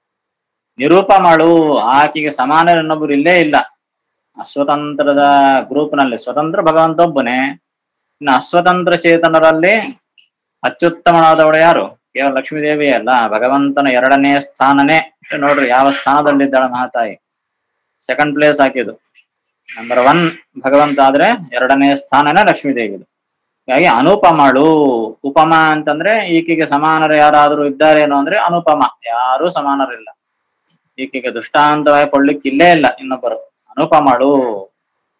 ನಿರೂಪಮಳು ಆಕೆಗೆ ಸಮಾನ ಇನ್ನೊಬ್ಬರು ಇಲ್ಲೇ ಇಲ್ಲ ಅಸ್ವತಂತ್ರದ ಗ್ರೂಪ್ ನಲ್ಲಿ ಸ್ವತಂತ್ರ ಭಗವಂತ ಒಬ್ಬನೇ ಇನ್ನು ಅಸ್ವತಂತ್ರ ಚೇತನರಲ್ಲಿ ಅತ್ಯುತ್ತಮನಾದವಳು ಯಾರು ಕೇವಲ ಲಕ್ಷ್ಮೀ ದೇವಿ ಅಲ್ಲ ಭಗವಂತನ ಎರಡನೇ ಸ್ಥಾನನೇ ನೋಡ್ರಿ ಯಾವ ಸ್ಥಾನದಲ್ಲಿದ್ದಾಳೆ ಮಹಾತಾಯಿ ಸೆಕೆಂಡ್ ಪ್ಲೇಸ್ ಹಾಕಿದ್ದು ನಂಬರ್ ಒನ್ ಭಗವಂತ ಆದ್ರೆ ಎರಡನೇ ಸ್ಥಾನನೇ ಲಕ್ಷ್ಮೀ ದೇವಿದು ಹೀಗಾಗಿ ಅನುಪಮಳು ಉಪಮ ಅಂತಂದ್ರೆ ಈಕೆಗೆ ಸಮಾನರು ಯಾರಾದ್ರೂ ಇದ್ದಾರೇನೋ ಅಂದ್ರೆ ಅನುಪಮ ಯಾರೂ ಸಮಾನರಿಲ್ಲ ಈಕೆಗೆ ದೃಷ್ಟಾಂತವಾಗಿ ಕೊಡ್ಲಿಕ್ಕೆ ಇಲ್ಲೇ ಇಲ್ಲ ಇನ್ನೊಬ್ಬರು ಅನುಪಮಳು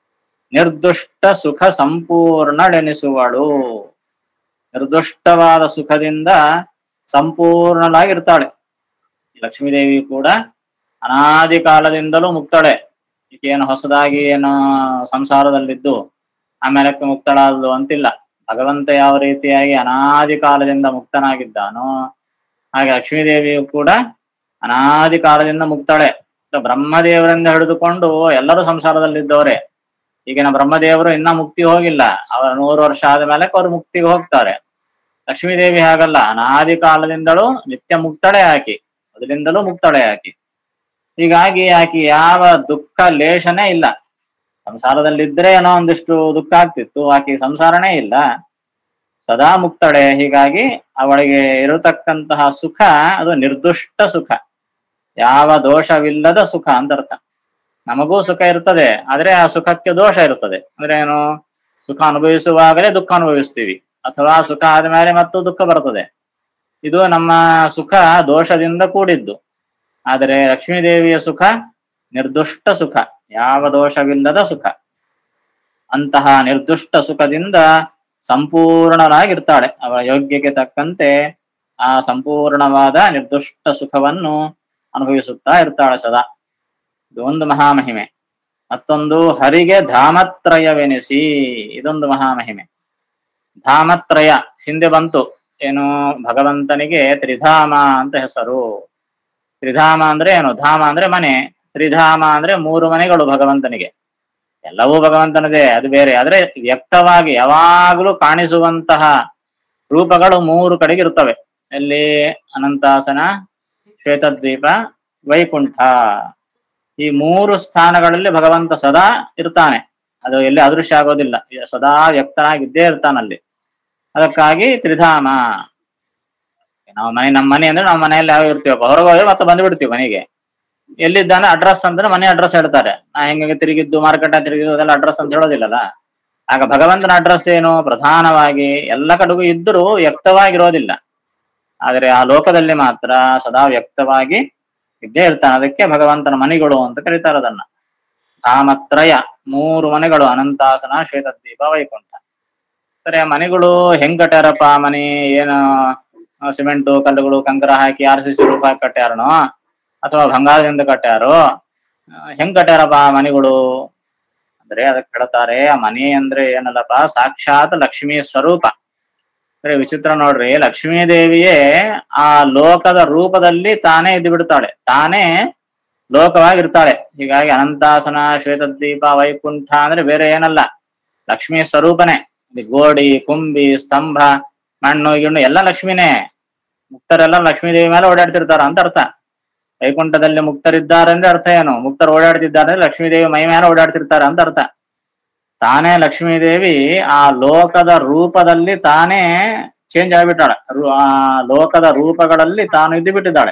ನಿರ್ದುಷ್ಟ ಸುಖ ಸಂಪೂರ್ಣಳೆನಿಸುವಳು ನಿರ್ದುಷ್ಟವಾದ ಸುಖದಿಂದ ಸಂಪೂರ್ಣಳಾಗಿರ್ತಾಳೆ ಲಕ್ಷ್ಮೀದೇವಿ ಕೂಡ ಅನಾದಿ ಕಾಲದಿಂದಲೂ ಮುಕ್ತಳೆ ಈಗೇನು ಹೊಸದಾಗಿ ಏನು ಸಂಸಾರದಲ್ಲಿದ್ದು ಆಮೇಲಕ್ಕೆ ಮುಕ್ತಳಾದ್ಲು ಅಂತಿಲ್ಲ ಭಗವಂತ ಯಾವ ರೀತಿಯಾಗಿ ಅನಾದಿ ಕಾಲದಿಂದ ಮುಕ್ತನಾಗಿದ್ದಾನೋ ಹಾಗೆ ಲಕ್ಷ್ಮೀದೇವಿಯು ಕೂಡ ಅನಾದಿ ಕಾಲದಿಂದ ಮುಕ್ತಳೆ ಬ್ರಹ್ಮದೇವರಿಂದ ಹಿಡಿದುಕೊಂಡು ಎಲ್ಲರೂ ಸಂಸಾರದಲ್ಲಿದ್ದವರೇ ಈಗಿನ ಬ್ರಹ್ಮದೇವರು ಇನ್ನ ಮುಕ್ತಿ ಹೋಗಿಲ್ಲ ಅವರ ನೂರು ವರ್ಷ ಆದ ಮೇಲೆ ಅವರು ಮುಕ್ತಿಗೆ ಹೋಗ್ತಾರೆ ಲಕ್ಷ್ಮೀದೇವಿ ಹಾಗಲ್ಲ ಅನಾದಿ ಕಾಲದಿಂದಲೂ ನಿತ್ಯ ಮುಕ್ತಳೆ ಆಕಿ ಮೊದಲಿಂದಲೂ ಮುಕ್ತಳೆ ಆಕಿ ಹೀಗಾಗಿ ಆಕಿ ಯಾವ ದುಃಖ ಲೇಷನೇ ಇಲ್ಲ ಸಂಸಾರದಲ್ಲಿದ್ರೆ ಏನೋ ಒಂದಿಷ್ಟು ದುಃಖ ಆಗ್ತಿತ್ತು ಆಕಿ ಸಂಸಾರನೇ ಇಲ್ಲ ಸದಾ ಮುಕ್ತಳೆ ಹೀಗಾಗಿ ಅವಳಿಗೆ ಇರತಕ್ಕಂತಹ ಸುಖ ಅದು ನಿರ್ದುಷ್ಟ ಸುಖ ಯಾವ ದೋಷವಿಲ್ಲದ ಸುಖ ಅಂತ ಅರ್ಥ ನಮಗೂ ಸುಖ ಇರ್ತದೆ ಆದ್ರೆ ಆ ಸುಖಕ್ಕೆ ದೋಷ ಇರ್ತದೆ ಅಂದ್ರೆ ಏನು ಸುಖ ಅನುಭವಿಸುವಾಗಲೇ ದುಃಖ ಅನುಭವಿಸ್ತೀವಿ ಅಥವಾ ಸುಖ ಆದ್ಮೇಲೆ ಮತ್ತು ದುಃಖ ಬರ್ತದೆ ಇದು ನಮ್ಮ ಸುಖ ದೋಷದಿಂದ ಕೂಡಿದ್ದು ಆದರೆ ಲಕ್ಷ್ಮೀದೇವಿಯ ಸುಖ ನಿರ್ದುಷ್ಟ ಸುಖ ಯಾವ ದೋಷವಿಲ್ಲದ ಸುಖ ಅಂತಹ ನಿರ್ದುಷ್ಟ ಸುಖದಿಂದ ಸಂಪೂರ್ಣರಾಗಿರ್ತಾಳೆ ಅವಳ ಯೋಗ್ಯಕ್ಕೆ ತಕ್ಕಂತೆ ಆ ಸಂಪೂರ್ಣವಾದ ನಿರ್ದುಷ್ಟ ಸುಖವನ್ನು ಅನುಭವಿಸುತ್ತಾ ಇರ್ತಾಳೆ ಸದಾ ಇದು ಒಂದು ಮಹಾಮಹಿಮೆ ಮತ್ತೊಂದು ಹರಿಗೆ ಧಾಮತ್ರಯವೆನಿಸಿ ಇದೊಂದು ಮಹಾಮಹಿಮೆ ಧಾಮತ್ರಯ ಹಿಂದೆ ಬಂತು ಏನು ಭಗವಂತನಿಗೆ ತ್ರಿಧಾಮ ಅಂತ ಹೆಸರು ತ್ರಿಧಾಮ ಅಂದ್ರೆ ಏನು ಧಾಮ ಅಂದ್ರೆ ಮನೆ ತ್ರಿಧಾಮ ಅಂದ್ರೆ ಮೂರು ಮನೆಗಳು ಭಗವಂತನಿಗೆ ಎಲ್ಲವೂ ಭಗವಂತನದೇ ಅದು ಬೇರೆ ಆದ್ರೆ ವ್ಯಕ್ತವಾಗಿ ಯಾವಾಗಲೂ ಕಾಣಿಸುವಂತಹ ರೂಪಗಳು ಮೂರು ಕಡೆಗೆ ಇರ್ತವೆ ಎಲ್ಲಿ ಅನಂತಾಸನ ಶ್ವೇತದ್ವೀಪ ವೈಕುಂಠ ಈ ಮೂರು ಸ್ಥಾನಗಳಲ್ಲಿ ಭಗವಂತ ಸದಾ ಇರ್ತಾನೆ ಅದು ಎಲ್ಲಿ ಅದೃಶ್ಯ ಆಗೋದಿಲ್ಲ ಸದಾ ವ್ಯಕ್ತನಾಗಿದ್ದೇ ಇರ್ತಾನಲ್ಲಿ ಅದಕ್ಕಾಗಿ ತ್ರಿಧಾಮ ನಾವು ಮನೆ ನಮ್ಮ ಮನೆ ಅಂದ್ರೆ ನಾವು ಮನೆಯಲ್ಲಿ ಯಾವ ಇರ್ತೀವಪ್ಪ ಹೊರಗೆ ಹೋದ್ರೆ ಮತ್ತೆ ಬಂದ್ಬಿಡ್ತೀವಿ ಮನೆಗೆ ಎಲ್ಲಿದ್ದಾನೆ ಅಡ್ರೆಸ್ ಅಂದ್ರೆ ಮನೆ ಅಡ್ರೆಸ್ ಹೇಳ್ತಾರೆ ನಾ ಹೆಂಗೆ ತಿರುಗಿದ್ದು ಮಾರ್ಕೆಟ್ ತಿರುಗಿದ್ದು ಅದೆಲ್ಲ ಅಡ್ರೆಸ್ ಅಂತ ಹೇಳೋದಿಲ್ಲಲ್ಲ ಆಗ ಭಗವಂತನ ಅಡ್ರೆಸ್ ಏನು ಪ್ರಧಾನವಾಗಿ ಎಲ್ಲ ಕಡೆಗೂ ಇದ್ದರೂ ವ್ಯಕ್ತವಾಗಿರೋದಿಲ್ಲ ಆದರೆ ಆ ಲೋಕದಲ್ಲಿ ಮಾತ್ರ ಸದಾ ವ್ಯಕ್ತವಾಗಿ ಇದ್ದೇ ಇರ್ತಾನೆ ಅದಕ್ಕೆ ಭಗವಂತನ ಮನೆಗಳು ಅಂತ ಕರೀತಾರೆ ಅದನ್ನ ಧಾಮತ್ರಯ ಮೂರು ಮನೆಗಳು ಅನಂತಾಸನ ಶ್ವೇತದ್ವೀಪ ವೈಕುಂಠ ಸರಿ ಆ ಮನೆಗಳು ಹೆಂಗ್ ಕಟ್ಯಾರಪ್ಪ ಆ ಮನೆ ಏನು ಸಿಮೆಂಟು ಕಲ್ಲುಗಳು ಕಂಕರ ಹಾಕಿ ಆರ್ ಸಿ ಸಿ ರೂಪ ಹಾಕಿ ಕಟ್ಯಾರನೋ ಅಥವಾ ಬಂಗಾರದಿಂದ ಕಟ್ಯಾರೋ ಆ, ಹೆಂಗ್ ಕಟ್ಯಾರಪ್ಪ ಆ ಮನೆಗಳು ಅಂದ್ರೆ ಅದಕ್ಕೆ ಹೇಳ್ತಾರೆ ಆ ಮನೆ ಅಂದ್ರೆ ಏನಲ್ಲಪ್ಪ ಸಾಕ್ಷಾತ್ ಲಕ್ಷ್ಮೀ ಸ್ವರೂಪ ಸರಿ ವಿಚಿತ್ರ ನೋಡ್ರಿ ಲಕ್ಷ್ಮೀ ದೇವಿಯೇ ಆ ಲೋಕದ ರೂಪದಲ್ಲಿ ತಾನೇ ಇದ್ದು ಬಿಡ್ತಾಳೆ ತಾನೇ ಲೋಕವಾಗಿರ್ತಾಳೆ ಹೀಗಾಗಿ ಅನಂತಾಸನ ಶ್ವೇತದ್ವೀಪ ವೈಕುಂಠ ಅಂದ್ರೆ ಬೇರೆ ಏನಲ್ಲ ಲಕ್ಷ್ಮೀ ಸ್ವರೂಪನೇ ಇಲ್ಲಿ ಗೋಡಿ ಕುಂಬಿ ಸ್ತಂಭ ಮಣ್ಣು ಗಿಣ್ಣು ಎಲ್ಲ ಲಕ್ಷ್ಮಿನೇ ಮುಕ್ತರೆಲ್ಲ ಲಕ್ಷ್ಮೀ ದೇವಿ ಮೇಲೆ ಓಡಾಡ್ತಿರ್ತಾರ ಅಂತ ಅರ್ಥ ವೈಕುಂಠದಲ್ಲಿ ಮುಕ್ತರಿದ್ದಾರೆ ಅಂದ್ರೆ ಅರ್ಥ ಏನು ಮುಕ್ತರು ಓಡಾಡ್ತಿದ್ದಾರೆ ಅಂದ್ರೆ ಲಕ್ಷ್ಮೀ ದೇವಿ ಮೈ ಮೇಲೆ ಓಡಾಡ್ತಿರ್ತಾರ ಅಂತ ಅರ್ಥ ತಾನೇ ಲಕ್ಷ್ಮೀ ದೇವಿ ಆ ಲೋಕದ ರೂಪದಲ್ಲಿ ತಾನೇ ಚೇಂಜ್ ಆಗಿಬಿಟ್ಟಾಳೆ ರು- ಆ ಲೋಕದ ರೂಪಗಳಲ್ಲಿ ತಾನು ಇದ್ದು ಬಿಟ್ಟಿದ್ದಾಳೆ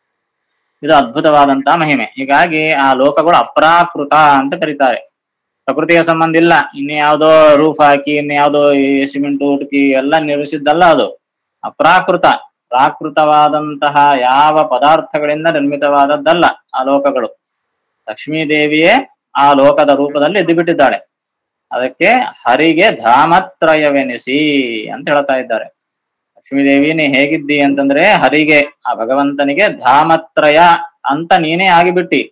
ಇದು ಅದ್ಭುತವಾದಂತಹ ಮಹಿಮೆ ಹೀಗಾಗಿ ಆ ಲೋಕಗಳು ಅಪ್ರಾಕೃತ ಅಂತ ಕರೀತಾರೆ ಪ್ರಕೃತಿಯ ಸಂಬಂಧ ಇಲ್ಲ ಇನ್ಯಾವುದೋ ರೂಫ್ ಹಾಕಿ ಇನ್ಯಾವುದೋ ಈ ಸಿಮೆಂಟ್ ಉಟ್ಕಿ ಎಲ್ಲ ನಿರ್ಮಿಸಿದ್ದಲ್ಲ ಅದು ಅಪ್ರಾಕೃತ ಪ್ರಾಕೃತವಾದಂತಹ ಯಾವ ಪದಾರ್ಥಗಳಿಂದ ನಿರ್ಮಿತವಾದದ್ದಲ್ಲ ಆ ಲೋಕಗಳು ಲಕ್ಷ್ಮೀ ದೇವಿಯೇ ಆ ಲೋಕದ ರೂಪದಲ್ಲಿ ಎದ್ದು ಬಿಟ್ಟಿದ್ದಾಳೆ ಅದಕ್ಕೆ ಹರಿಗೆ ಧಾಮತ್ರಯವೆನಿಸಿ ಅಂತ ಹೇಳ್ತಾ ಇದ್ದಾರೆ ಲಕ್ಷ್ಮೀದೇವಿ ನೀ ಹೇಗಿದ್ದಿ ಅಂತಂದ್ರೆ ಹರಿಗೆ ಆ ಭಗವಂತನಿಗೆ ಧಾಮತ್ರಯ ಅಂತ ನೀನೇ ಆಗಿಬಿಟ್ಟಿ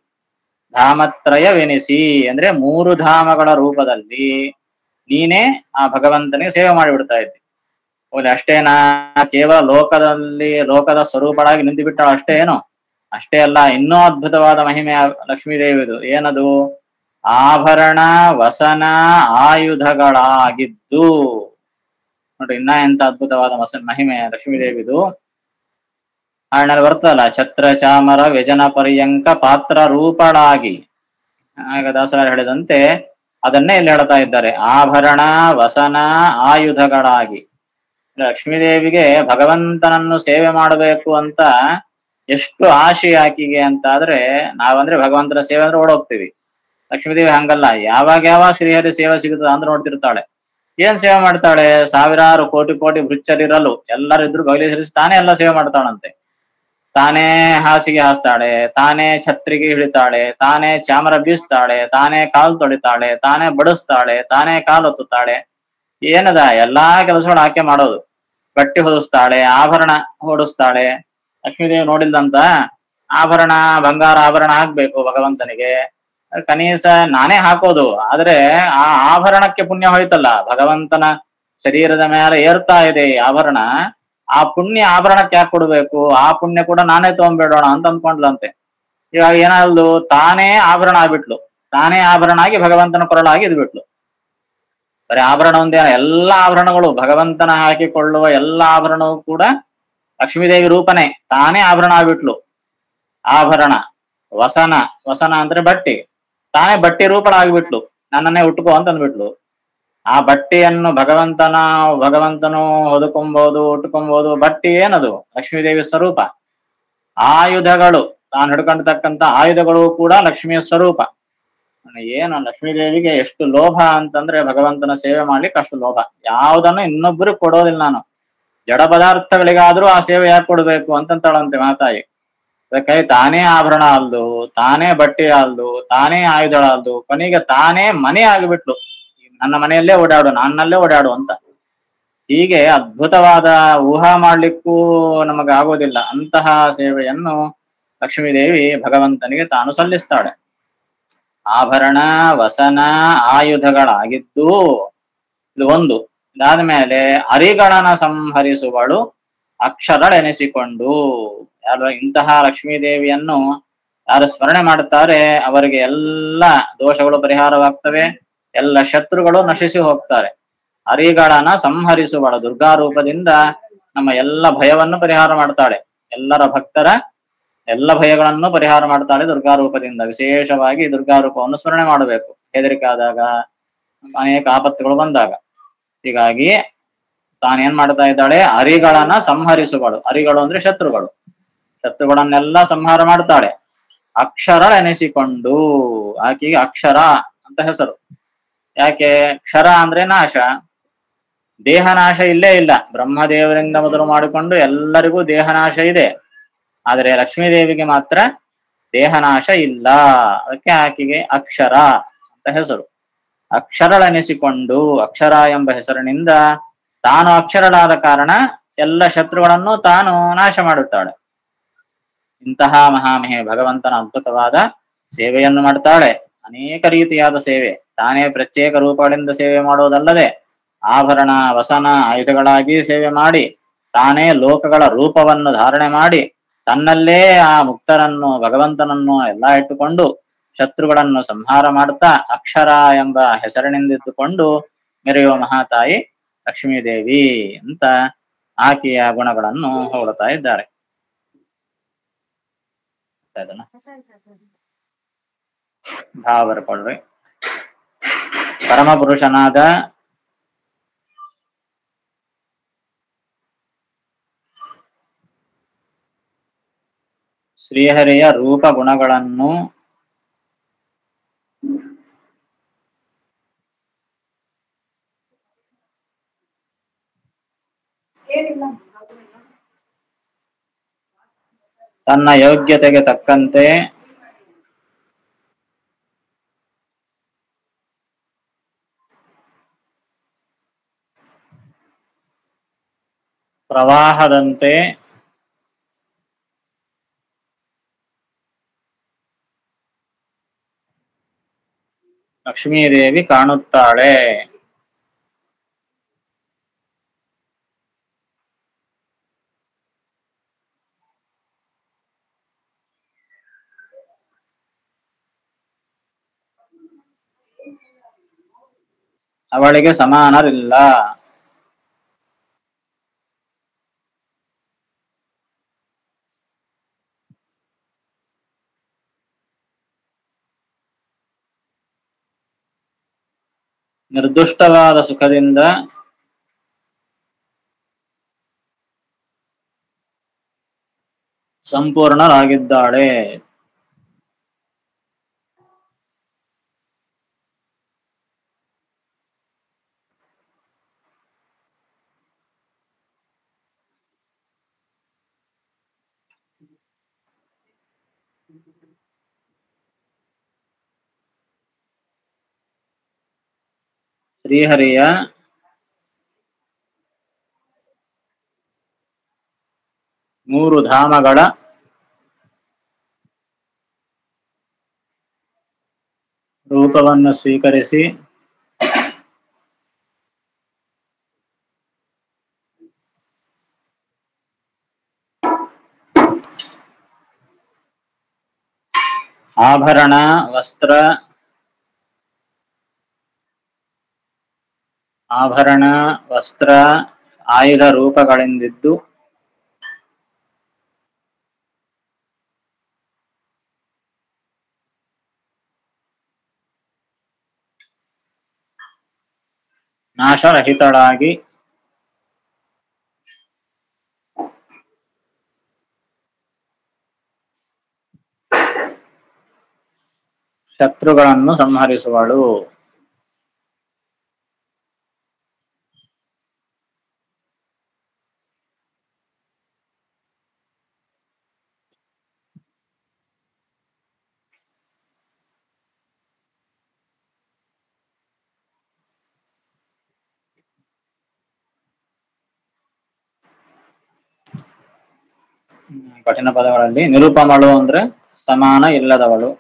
ಧಾಮತ್ರಯವೆನಿಸಿ ಅಂದ್ರೆ ಮೂರು ಧಾಮಗಳ ರೂಪದಲ್ಲಿ ನೀನೇ ಆ ಭಗವಂತನಿಗೆ ಸೇವೆ ಮಾಡಿಬಿಡ್ತಾ ಇದ್ದಿ ಹೋಗ್ಲಿ ಅಷ್ಟೇನಾ ಕೇವಲ ಲೋಕದಲ್ಲಿ ಲೋಕದ ಸ್ವರೂಪಳಾಗಿ ನಿಂತು ಬಿಟ್ಟಳ ಅಷ್ಟೇ ಏನು ಅಷ್ಟೇ ಅಲ್ಲ ಇನ್ನೂ ಅದ್ಭುತವಾದ ಮಹಿಮೆ ಆ ಲಕ್ಷ್ಮೀದೇವಿದು ಏನದು ಆಭರಣ ವಸನ ಆಯುಧಗಳಾಗಿದ್ದು ನೋಡ್ರಿ ಇನ್ನ ಎಂತ ಅದ್ಭುತವಾದ ಮಸ ಮಹಿಮೆ ಲಕ್ಷ್ಮೀದೇವಿದು ಹಾಡಿನಲ್ಲಿ ಬರ್ತದಲ್ಲ ಛತ್ರ ಚಾಮರ ವ್ಯಜನ ಪರ್ಯಂಕ ಪಾತ್ರ ರೂಪಳಾಗಿ ಆಗ ದಾಸರ ಹೇಳಿದಂತೆ ಅದನ್ನೇ ಇಲ್ಲಿ ಹೇಳ್ತಾ ಇದ್ದಾರೆ ಆಭರಣ ವಸನ ಆಯುಧಗಳಾಗಿ ಲಕ್ಷ್ಮೀದೇವಿಗೆ ಭಗವಂತನನ್ನು ಸೇವೆ ಮಾಡಬೇಕು ಅಂತ ಎಷ್ಟು ಆಶೆ ಆಕಿಗೆ ಅಂತ ಆದ್ರೆ ನಾವಂದ್ರೆ ಭಗವಂತನ ಸೇವೆ ಅಂದ್ರೆ ಓಡೋಗ್ತೀವಿ ಲಕ್ಷ್ಮೀದೇವಿ ಹಂಗಲ್ಲ ಯಾವಾಗ ಯಾವ ಶ್ರೀಹರಿ ಸೇವೆ ಸಿಗುತ್ತದ ಅಂತ ನೋಡ್ತಿರ್ತಾಳೆ ಏನ್ ಸೇವೆ ಮಾಡ್ತಾಳೆ ಸಾವಿರಾರು ಕೋಟಿ ಕೋಟಿ ಭೃಚ್ಚರಿರಲು ಎಲ್ಲರಿದ್ರು ಬಯಲು ತಾನೇ ಎಲ್ಲ ಸೇವೆ ಮಾಡ್ತಾಳಂತೆ ತಾನೇ ಹಾಸಿಗೆ ಹಾಸ್ತಾಳೆ ತಾನೇ ಛತ್ರಿಗೆ ಹಿಡಿತಾಳೆ ತಾನೇ ಚಾಮರ ಬೀಸ್ತಾಳೆ ತಾನೇ ಕಾಲು ತೊಳಿತಾಳೆ ತಾನೇ ಬಡಿಸ್ತಾಳೆ ತಾನೇ ಕಾಲು ಒತ್ತುತ್ತಾಳೆ ಏನದ ಎಲ್ಲಾ ಕೆಲಸಗಳು ಆಕೆ ಮಾಡೋದು ಬಟ್ಟೆ ಹೊದಿಸ್ತಾಳೆ ಆಭರಣ ಹೊಡಿಸ್ತಾಳೆ ಲಕ್ಷ್ಮೀದೇವಿ ನೋಡಿಲ್ದಂತ ಆಭರಣ ಬಂಗಾರ ಆಭರಣ ಹಾಕ್ಬೇಕು ಭಗವಂತನಿಗೆ ಕನೀಸ ನಾನೇ ಹಾಕೋದು ಆದ್ರೆ ಆ ಆಭರಣಕ್ಕೆ ಪುಣ್ಯ ಹೋಯ್ತಲ್ಲ ಭಗವಂತನ ಶರೀರದ ಮೇಲೆ ಏರ್ತಾ ಇದೆ ಈ ಆಭರಣ ಆ ಪುಣ್ಯ ಆಭರಣಕ್ಕೆ ಯಾಕೆ ಕೊಡ್ಬೇಕು ಆ ಪುಣ್ಯ ಕೂಡ ನಾನೇ ತಗೊಂಡ್ಬೇಡೋಣ ಅಂತ ಅಂದ್ಕೊಂಡ್ಲಂತೆ ಇವಾಗ ಏನಾದ್ರು ತಾನೇ ಆಭರಣ ಆಗ್ಬಿಟ್ಲು ತಾನೇ ಆಭರಣ ಆಗಿ ಭಗವಂತನ ಕೊರಳಾಗಿ ಇದ್ಬಿಟ್ಲು ಬರೀ ಆಭರಣ ಒಂದೇ ಎಲ್ಲಾ ಆಭರಣಗಳು ಭಗವಂತನ ಹಾಕಿಕೊಳ್ಳುವ ಎಲ್ಲಾ ಆಭರಣವು ಕೂಡ ಲಕ್ಷ್ಮೀದೇವಿ ರೂಪನೇ ತಾನೇ ಆಭರಣ ಆಗ್ಬಿಟ್ಲು ಆಭರಣ ವಸನ ವಸನ ಅಂದ್ರೆ ಬಟ್ಟೆ ತಾನೇ ಬಟ್ಟೆ ರೂಪಳಾಗ್ಬಿಟ್ಲು ನನ್ನನ್ನೇ ಉಟ್ಕೋ ಅಂತ ಅಂದ್ಬಿಟ್ಲು ಆ ಬಟ್ಟೆಯನ್ನು ಭಗವಂತನ ಭಗವಂತನು ಹೊದ್ಕೊಂಬೋದು ಉಟ್ಕೊಂಬೋದು ಬಟ್ಟೆ ಏನದು ಲಕ್ಷ್ಮೀದೇವಿ ಸ್ವರೂಪ ಆಯುಧಗಳು ತಾನು ಹಿಡ್ಕೊಂಡಿರ್ತಕ್ಕಂತ ಆಯುಧಗಳು ಕೂಡ ಲಕ್ಷ್ಮಿಯ ಸ್ವರೂಪ ಏನು ಲಕ್ಷ್ಮೀದೇವಿಗೆ ಎಷ್ಟು ಲೋಭ ಅಂತಂದ್ರೆ ಭಗವಂತನ ಸೇವೆ ಮಾಡ್ಲಿಕ್ಕೆ ಅಷ್ಟು ಲೋಭ ಯಾವುದನ್ನು ಇನ್ನೊಬ್ಬರಿಗೆ ಕೊಡೋದಿಲ್ಲ ನಾನು ಜಡ ಪದಾರ್ಥಗಳಿಗಾದ್ರೂ ಆ ಸೇವೆ ಯಾಕೆ ಕೊಡ್ಬೇಕು ಅಂತಂತಾಳಂತೆ ಮಾತಾಯಿ ಅದಕ್ಕೆ ತಾನೇ ಆಭರಣ ಅಲ್ದು ತಾನೇ ಬಟ್ಟೆ ಅಲ್ದು ತಾನೇ ಆಯುಧ ಅಲ್ದು ಕೊನೆಗೆ ತಾನೇ ಮನೆ ಆಗಿಬಿಟ್ಲು ನನ್ನ ಮನೆಯಲ್ಲೇ ಓಡಾಡು ನನ್ನಲ್ಲೇ ಓಡಾಡು ಅಂತ ಹೀಗೆ ಅದ್ಭುತವಾದ ಊಹಾ ಮಾಡ್ಲಿಕ್ಕೂ ನಮಗೆ ಆಗೋದಿಲ್ಲ ಅಂತಹ ಸೇವೆಯನ್ನು ಲಕ್ಷ್ಮೀದೇವಿ ಭಗವಂತನಿಗೆ ತಾನು ಸಲ್ಲಿಸ್ತಾಳೆ ಆಭರಣ ವಸನ ಆಯುಧಗಳಾಗಿದ್ದು ಇದು ಒಂದು ಇದಾದ ಮೇಲೆ ಅರಿಗಳನ್ನ ಸಂಹರಿಸುವಳು ಅಕ್ಷರಳೆನಿಸಿಕೊಂಡು ಯಾರು ಇಂತಹ ಲಕ್ಷ್ಮೀದೇವಿಯನ್ನು ಯಾರು ಸ್ಮರಣೆ ಮಾಡುತ್ತಾರೆ ಅವರಿಗೆ ಎಲ್ಲ ದೋಷಗಳು ಪರಿಹಾರವಾಗ್ತವೆ ಎಲ್ಲ ಶತ್ರುಗಳು ನಶಿಸಿ ಹೋಗ್ತಾರೆ ಅರಿಗಳನ್ನ ಸಂಹರಿಸುವಳು ದುರ್ಗಾ ರೂಪದಿಂದ ನಮ್ಮ ಎಲ್ಲ ಭಯವನ್ನು ಪರಿಹಾರ ಮಾಡ್ತಾಳೆ ಎಲ್ಲರ ಭಕ್ತರ ಎಲ್ಲ ಭಯಗಳನ್ನು ಪರಿಹಾರ ಮಾಡ್ತಾಳೆ ದುರ್ಗಾ ರೂಪದಿಂದ ವಿಶೇಷವಾಗಿ ದುರ್ಗಾ ರೂಪವನ್ನು ಸ್ಮರಣೆ ಮಾಡಬೇಕು ಹೆದರಿಕೆ ಆದಾಗ ಅನೇಕ ಆಪತ್ತುಗಳು ಬಂದಾಗ ಹೀಗಾಗಿ ತಾನೇನ್ ಮಾಡ್ತಾ ಇದ್ದಾಳೆ ಅರಿಗಳನ್ನ ಸಂಹರಿಸುವಳು ಅರಿಗಳು ಅಂದ್ರೆ ಶತ್ರುಗಳು ಶತ್ರುಗಳನ್ನೆಲ್ಲ ಸಂಹಾರ ಮಾಡ್ತಾಳೆ ಅಕ್ಷರ ಎನಿಸಿಕೊಂಡು ಆಕೆಗೆ ಅಕ್ಷರ ಅಂತ ಹೆಸರು ಯಾಕೆ ಕ್ಷರ ಅಂದ್ರೆ ನಾಶ ದೇಹ ನಾಶ ಇಲ್ಲೇ ಇಲ್ಲ ಬ್ರಹ್ಮದೇವರಿಂದ ಮೊದಲು ಮಾಡಿಕೊಂಡು ಎಲ್ಲರಿಗೂ ದೇಹ ನಾಶ ಇದೆ ಆದರೆ ಲಕ್ಷ್ಮೀದೇವಿಗೆ ಮಾತ್ರ ದೇಹನಾಶ ಇಲ್ಲ ಅದಕ್ಕೆ ಆಕೆಗೆ ಅಕ್ಷರ ಅಂತ ಹೆಸರು ಅಕ್ಷರಳೆನಿಸಿಕೊಂಡು ಅಕ್ಷರ ಎಂಬ ಹೆಸರಿನಿಂದ ತಾನು ಅಕ್ಷರಳಾದ ಕಾರಣ ಎಲ್ಲ ಶತ್ರುಗಳನ್ನು ತಾನು ನಾಶ ಮಾಡುತ್ತಾಳೆ ಇಂತಹ ಮಹಾಮಹೆ ಭಗವಂತನ ಅದ್ಭುತವಾದ ಸೇವೆಯನ್ನು ಮಾಡ್ತಾಳೆ ಅನೇಕ ರೀತಿಯಾದ ಸೇವೆ ತಾನೇ ಪ್ರತ್ಯೇಕ ರೂಪಗಳಿಂದ ಸೇವೆ ಮಾಡುವುದಲ್ಲದೆ ಆಭರಣ ವಸನ ಆಯುಧಗಳಾಗಿ ಸೇವೆ ಮಾಡಿ ತಾನೇ ಲೋಕಗಳ ರೂಪವನ್ನು ಧಾರಣೆ ಮಾಡಿ ತನ್ನಲ್ಲೇ ಆ ಮುಕ್ತರನ್ನು ಭಗವಂತನನ್ನು ಎಲ್ಲ ಇಟ್ಟುಕೊಂಡು ಶತ್ರುಗಳನ್ನು ಸಂಹಾರ ಮಾಡುತ್ತಾ ಅಕ್ಷರ ಎಂಬ ಹೆಸರಿನಿಂದಿದ್ದುಕೊಂಡು ಮೆರೆಯುವ ಮಹಾತಾಯಿ ಲಕ್ಷ್ಮೀದೇವಿ ಅಂತ ಆಕೆಯ ಗುಣಗಳನ್ನು ಹೊಗಳ್ತಾ ಇದ್ದಾರೆ ಅದನ್ನ ಭಾವ ಬರ್ಕೊಳ್ರಿ ಪರಮ ಪುರುಷನಾದ ಶ್ರೀಹರಿಯ ರೂಪ ಗುಣಗಳನ್ನು ತನ್ನ ಯೋಗ್ಯತೆಗೆ ತಕ್ಕಂತೆ ಪ್ರವಾಹದಂತೆ ಲಕ್ಷ್ಮೀದೇವಿ ಕಾಣುತ್ತಾಳೆ ಅವಳಿಗೆ ಸಮಾನರಿಲ್ಲ ನಿರ್ದುಷ್ಟವಾದ ಸುಖದಿಂದ ಸಂಪೂರ್ಣರಾಗಿದ್ದಾಳೆ ಶ್ರೀಹರಿಯ ಮೂರು ಧಾಮಗಳ ರೂಪವನ್ನು ಸ್ವೀಕರಿಸಿ ಆಭರಣ ವಸ್ತ್ರ ಆಭರಣ ವಸ್ತ್ರ ಆಯುಧ ರೂಪಗಳಿಂದಿದ್ದು ನಾಶರಹಿತಳಾಗಿ ಶತ್ರುಗಳನ್ನು ಸಂಹರಿಸುವಳು ಹ್ಮ್, ಕಠಿಣ ಪದಗಳಲ್ಲಿ ನಿರುಪಮಳು ಅಂದ್ರೆ ಸಮಾನ ಇಲ್ಲದವಳು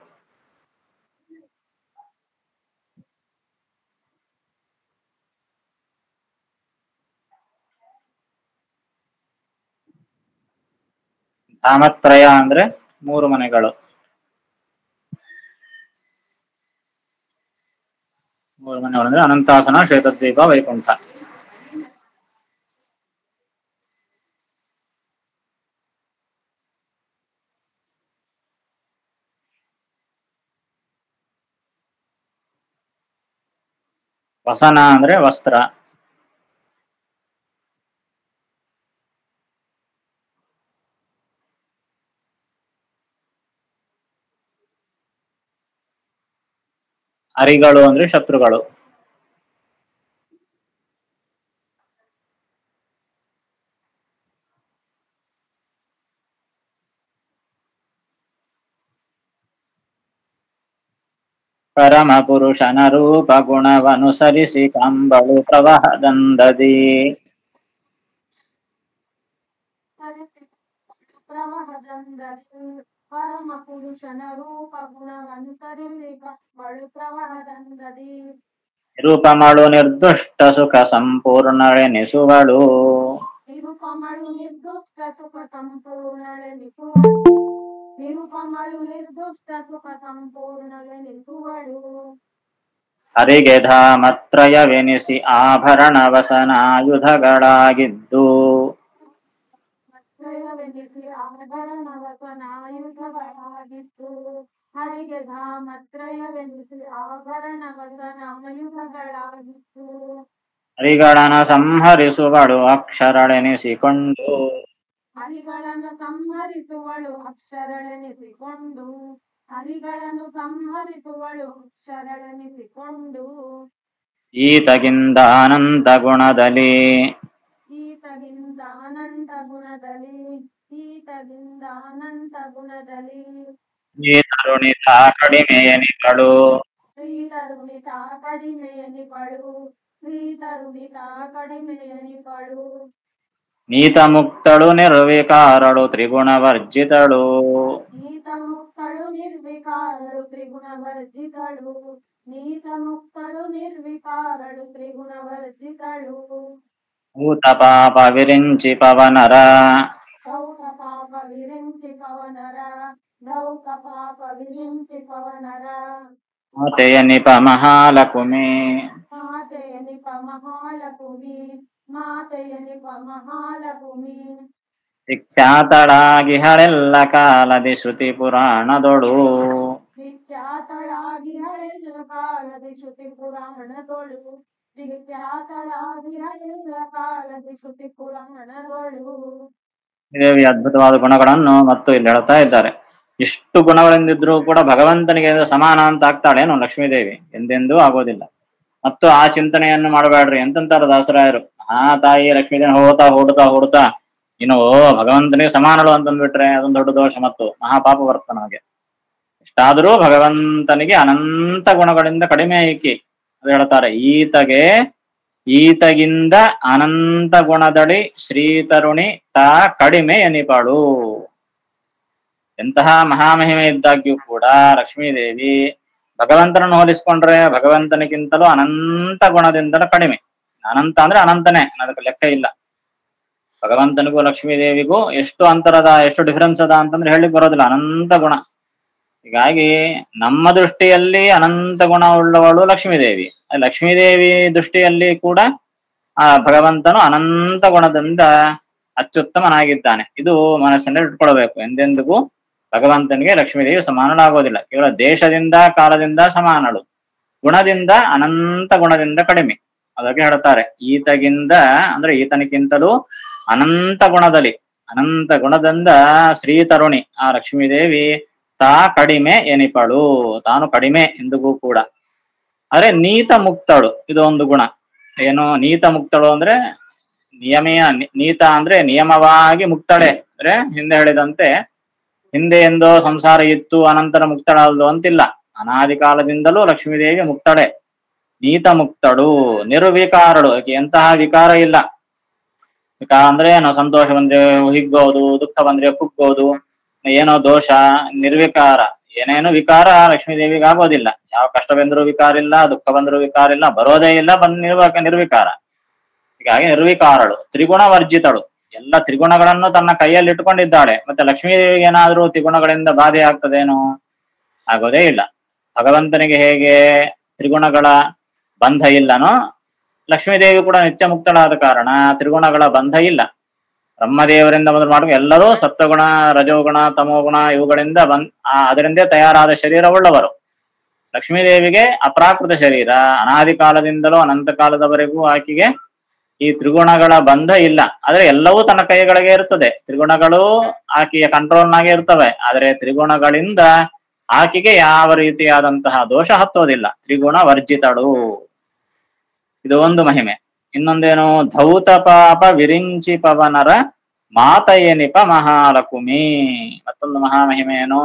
ಧಾಮತ್ರಯ ಅಂದ್ರೆ ಮೂರು ಮನೆಗಳು ಮೂರು ಮನೆಗಳು ಅಂದ್ರೆ ಅನಂತಾಸನ ಶ್ವೇತದ್ವೀಪ ವೈಕುಂಠ ವಸನ ಅಂದ್ರೆ ವಸ್ತ್ರ ಅರಿಗಳು ಅಂದ್ರೆ ಶತ್ರುಗಳು ಪರಮ ಪುರುಷನ ರೂಪ ಗುಣವನುಸರಿಸಿ ಕಂಬಳು ಪ್ರವಾಹದಂದದಿ ಪ್ರವಾಹದಂದದಿ ಪರಮ ಪುರುಷನ ರೂಪ ಗುಣವನುಸರಿಸಿ ಬಳು ಪ್ರವಾಹದಂದದಿ ನಿರುಪಮಳು ನಿರ್ದುಷ್ಟ ಸುಖ ಸಂಪೂರ್ಣಳೆನಿಸುವಳು ನಿರುಪಮಳು ನಿರ್ದುಷ್ಟ ಸುಖ ಸಂಪೂರ್ಣಳೆನಿಸುವಳು ನಿರುಪಮಳು ನಿರ್ದುಷ್ಟ ಸುಖ ಸಂಪೂರ್ಣಳೆನಿಸುವಳು ಹರಿಗೆ ಧಾಮತ್ರಯವೆನಿಸಿ ಆಭರಣ ವಸನಾಯುಧಗಳಾಗಿದ್ದು ಮತ್ರಯವೆನಿಸಿ ಆಭರಣವಸನಾಯುಧಗಳಾಗಿತ್ತು ಹರಿಗೆ ಧಾಮತ್ರಯವೆನಿಸಿ ಆಭರಣವಸನಾಯುಧಗಳಾಗಿತ್ತು ಹರಿಗಳನ ಸಂಹರಿಸುವಳು ಅಕ್ಷರಳೆನಿಸಿಕೊಂಡು ಹರಿಗಳನ್ನು ಸಂಹರಿಸುವಳು ಅಕ್ಷರಳೆನಿಸಿಕೊಂಡು ಹರಿಗಳನ್ನು ಸಂಹರಿಸುವಳು ಅಕ್ಷರಳೆನಿಸಿಕೊಂಡು ಈತಗಿಂದ ಅನಂತ ಗುಣದಲ್ಲಿ ಈತಗಿಂದ ಅನಂತ ಗುಣದಲ್ಲಿ ಈತಗಿಂದ ಅನಂತ ಗುಣದಲ್ಲಿ ಈ ತರುಣಿತ ಕಡಿಮೆಯನಿಗಳು ಶ್ರೀ ತರುಣಿತ ಕಡಿಮೆಯನಿಪಳು ಶ್ರೀ ತರುಣಿತ ಕಡಿಮೆಯನಿಪಳು ನೀತ ಮುಕ್ತಳು ನಿರ್ವಿಕಾರಳು ತ್ರಿಗುಣವರ್ಜಿತಳು ನೀತ ಮುಕ್ತಳು ನಿರ್ವಿಕಾರಳು ತ್ರಿಗುಣ ವರ್ಜಿತಳು ನೀತ ಮುಕ್ತಳು ನಿರ್ವಿಕಾರಳು ತ್ರಿಗುಣ ವರ್ಜಿತಳು ಭೂತ ಪಾಪ ವಿರಿಂಚಿ ಪವನರ ದೌತ ಪಾಪ ವಿರಿಂಚಿ ಪವನರ ದೌತ ಪಾಪ ವಿರಿಂಚಿ ಪವನರ ಮಾತೆಯ ನಿಪ ಮಹಾಲಕುಮಿ ಮಾತೆಯ ನಿಪ ಮಹಾಲಕುಮಿ ಮಾತೆಯ ನಿಪ ಮಹಾಲಕುಮಿ ವಿಖ್ಯಾತಳಾಗಿ ಹಳೆಲ್ಲ ಕಾಲದಿ ಶ್ರುತಿ ಪುರಾಣದೊಳು ವಿಖ್ಯಾತಳಾಗಿ ಹಳೆಯ ಕಾಲದಿ ಶ್ರುತಿ ಪುರಾಣದೊಳು ವಿಖ್ಯಾತಳಾಗಿ ಹಳೆಯ ಕಾಲದಿ ಶ್ರುತಿ ಪುರಾಣದೊಳು ದೇವಿ ಅದ್ಭುತವಾದ ಗುಣಗಳನ್ನು ಮತ್ತು ಇಲ್ಲಿ ಹೇಳ್ತಾ ಇದ್ದಾರೆ ಇಷ್ಟು ಗುಣಗಳಿಂದಿದ್ರೂ ಕೂಡ ಭಗವಂತನಿಗೆ ಸಮಾನ ಅಂತ ಆಗ್ತಾಳೇನು ಲಕ್ಷ್ಮೀದೇವಿ ಎಂದೆಂದೂ ಆಗೋದಿಲ್ಲ ಮತ್ತು ಆ ಚಿಂತನೆಯನ್ನು ಮಾಡಬೇಡ್ರಿ ಎಂತಂತಾರ ದಾಸರಾಯರು ಆ ತಾಯಿ ಲಕ್ಷ್ಮೀದೇವಿ ಹೋಗ್ತಾ ಹೊಡ್ತಾ ಹೊಡ್ತಾ ಇನ್ನು ಓ ಭಗವಂತನಿಗೆ ಸಮಾನಳು ಅಂತಂದ್ಬಿಟ್ರೆ ಅದೊಂದು ದೊಡ್ಡ ದೋಷ ಮತ್ತು ಮಹಾಪಾಪ ಬರ್ತದೆ ನಮಗೆ ಇಷ್ಟಾದರೂ ಭಗವಂತನಿಗೆ ಅನಂತ ಗುಣಗಳಿಂದ ಕಡಿಮೆ ಈಕೆ ಅದು ಹೇಳ್ತಾರೆ ಈತಗೆ ಈತಗಿಂದ ಅನಂತ ಗುಣದಡಿ ಶ್ರೀತರುಣಿ ತಾ ಕಡಿಮೆ ಎನಿಪಾಳು ಎಂತಹ ಮಹಾಮಹಿಮೆ ಇದ್ದಾಗ್ಯೂ ಕೂಡ ಲಕ್ಷ್ಮೀದೇವಿ ಭಗವಂತನನ್ನು ಹೋಲಿಸ್ಕೊಂಡ್ರೆ ಭಗವಂತನಿಗಿಂತಲೂ ಅನಂತ ಗುಣದಿಂದಲೂ ಕಡಿಮೆ ಅನಂತ ಅಂದ್ರೆ ಅನಂತನೇ ಅದಕ್ಕೆ ಲೆಕ್ಕ ಇಲ್ಲ ಭಗವಂತನಿಗೂ ಲಕ್ಷ್ಮೀದೇವಿಗೂ ಎಷ್ಟು ಅಂತರದ ಎಷ್ಟು ಡಿಫರೆನ್ಸ್ ಅದ ಅಂತಂದ್ರೆ ಹೇಳಿ ಬರೋದಿಲ್ಲ ಅನಂತ ಗುಣ ಹೀಗಾಗಿ ನಮ್ಮ ದೃಷ್ಟಿಯಲ್ಲಿ ಅನಂತ ಗುಣ ಉಳ್ಳವಳು ಲಕ್ಷ್ಮೀದೇವಿ ಲಕ್ಷ್ಮೀದೇವಿ ದೃಷ್ಟಿಯಲ್ಲಿ ಕೂಡ ಆ ಭಗವಂತನು ಅನಂತ ಗುಣದಿಂದ ಅತ್ಯುತ್ತಮನಾಗಿದ್ದಾನೆ ಇದು ಮನಸ್ಸಿನಲ್ಲಿ ಇಟ್ಕೊಳ್ಬೇಕು ಎಂದೆಂದಿಗೂ ಭಗವಂತನಿಗೆ ಲಕ್ಷ್ಮೀದೇವಿ ಸಮಾನಳಾಗೋದಿಲ್ಲ ಕೇವಲ ದೇಶದಿಂದ ಕಾಲದಿಂದ ಸಮಾನಳು ಗುಣದಿಂದ ಅನಂತ ಗುಣದಿಂದ ಕಡಿಮೆ ಅದಕ್ಕೆ ಹೇಳ್ತಾರೆ ಈತಗಿಂದ ಅಂದ್ರೆ ಈತನಿಗಿಂತಲೂ ಅನಂತ ಗುಣದಲ್ಲಿ ಅನಂತ ಗುಣದಿಂದ ಶ್ರೀ ತರುಣಿ ಆ ಲಕ್ಷ್ಮೀದೇವಿ ತಾ ಕಡಿಮೆ ಎನಿಪಳು ತಾನು ಕಡಿಮೆ ಎಂದಿಗೂ ಕೂಡ ಆದ್ರೆ ನೀತ ಮುಕ್ತಳು ಇದು ಒಂದು ಗುಣ ಏನು ನೀತ ಮುಕ್ತಳು ಅಂದ್ರೆ ನಿಯಮೆಯ ನಿ- ನೀತ ಅಂದ್ರೆ ನಿಯಮವಾಗಿ ಮುಕ್ತಳೆ ಅಂದ್ರೆ ಹಿಂದೆ ಹೇಳಿದಂತೆ ಹಿಂದೆ ಎಂದೋ ಸಂಸಾರ ಇತ್ತು ಅನಂತರ ಮುಕ್ತಳಾದಳು ಅಂತಿಲ್ಲ ಅನಾದಿ ಕಾಲದಿಂದಲೂ ಲಕ್ಷ್ಮೀದೇವಿ ಮುಕ್ತಳೆ ನೀತ ಮುಕ್ತಳು ನಿರ್ವಿಕಾರಳು ಆಕೆ ಎಂತಹ ವಿಕಾರ ಇಲ್ಲ ವಿಕಾರ ಅಂದ್ರೆ ನಾವು ಸಂತೋಷ ಬಂದ್ರೆ ಹಿಗ್ಗೋದು ದುಃಖ ಬಂದ್ರೆ ಕುಗ್ಗೋದು ಏನೋ ದೋಷ ನಿರ್ವಿಕಾರ ಏನೇನು ವಿಕಾರ ಲಕ್ಷ್ಮೀದೇವಿಗೆ ಆಗೋದಿಲ್ಲ ಯಾವ ಕಷ್ಟ ಬಂದರೂ ವಿಕಾರ ಇಲ್ಲ ದುಃಖ ಬಂದರೂ ವಿಕಾರ ಇಲ್ಲ ಬರೋದೇ ಇಲ್ಲ ಬಂದ್ ನಿರ್ವ ನಿರ್ವಿಕಾರ ಹೀಗಾಗಿ ನಿರ್ವಿಕಾರಳು ತ್ರಿಗುಣ ವರ್ಜಿತಳು ಎಲ್ಲ ತ್ರಿಗುಣಗಳನ್ನು ತನ್ನ ಕೈಯಲ್ಲಿ ಇಟ್ಕೊಂಡಿದ್ದಾಳೆ ಮತ್ತೆ ಲಕ್ಷ್ಮೀದೇವಿಗೆ ಏನಾದ್ರೂ ತ್ರಿಗುಣಗಳಿಂದ ಬಾಧೆ ಆಗ್ತದೇನೋ ಆಗೋದೇ ಇಲ್ಲ ಭಗವಂತನಿಗೆ ಹೇಗೆ ತ್ರಿಗುಣಗಳ ಬಂಧ ಇಲ್ಲನೋ ಲಕ್ಷ್ಮೀದೇವಿ ಕೂಡ ನಿತ್ಯ ಮುಕ್ತಳಾದ ಕಾರಣ ತ್ರಿಗುಣಗಳ ಬಂಧ ಇಲ್ಲ ಬ್ರಹ್ಮದೇವರಿಂದ ಮೊದಲು ಮಾಡುವ ಎಲ್ಲರೂ ಸತ್ವಗುಣ ರಜೋಗುಣ ತಮೋಗುಣ ಇವುಗಳಿಂದ ಬಂದ್ ಆ ಅದರಿಂದೇ ತಯಾರಾದ ಶರೀರವುಳ್ಳವರು ಲಕ್ಷ್ಮೀದೇವಿಗೆ ಅಪ್ರಾಕೃತ ಶರೀರ ಅನಾದಿ ಕಾಲದಿಂದಲೂ ಅನಂತ ಕಾಲದವರೆಗೂ ಆಕೆಗೆ ಈ ತ್ರಿಗುಣಗಳ ಬಂಧ ಇಲ್ಲ ಆದ್ರೆ ಎಲ್ಲವೂ ತನ್ನ ಕೈಗಳಿಗೆ ಇರ್ತದೆ ತ್ರಿಗುಣಗಳು ಆಕೆಯ ಕಂಟ್ರೋಲ್ನಾಗೆ ಇರ್ತವೆ ಆದ್ರೆ ತ್ರಿಗುಣಗಳಿಂದ ಆಕೆಗೆ ಯಾವ ರೀತಿಯಾದಂತಹ ದೋಷ ಹತ್ತೋದಿಲ್ಲ ತ್ರಿಗುಣ ವರ್ಜಿತಳು ಇದು ಒಂದು ಮಹಿಮೆ ಇನ್ನೊಂದೇನು ಧೌತ ಪಾಪ ವಿರಿಂಚಿ ಪವನರ ಮಾತಯ್ಯನಿಪ ಮಹಾಲಕುಮಿ ಮತ್ತೊಂದು ಮಹಾಮಹಿಮೆ ಏನು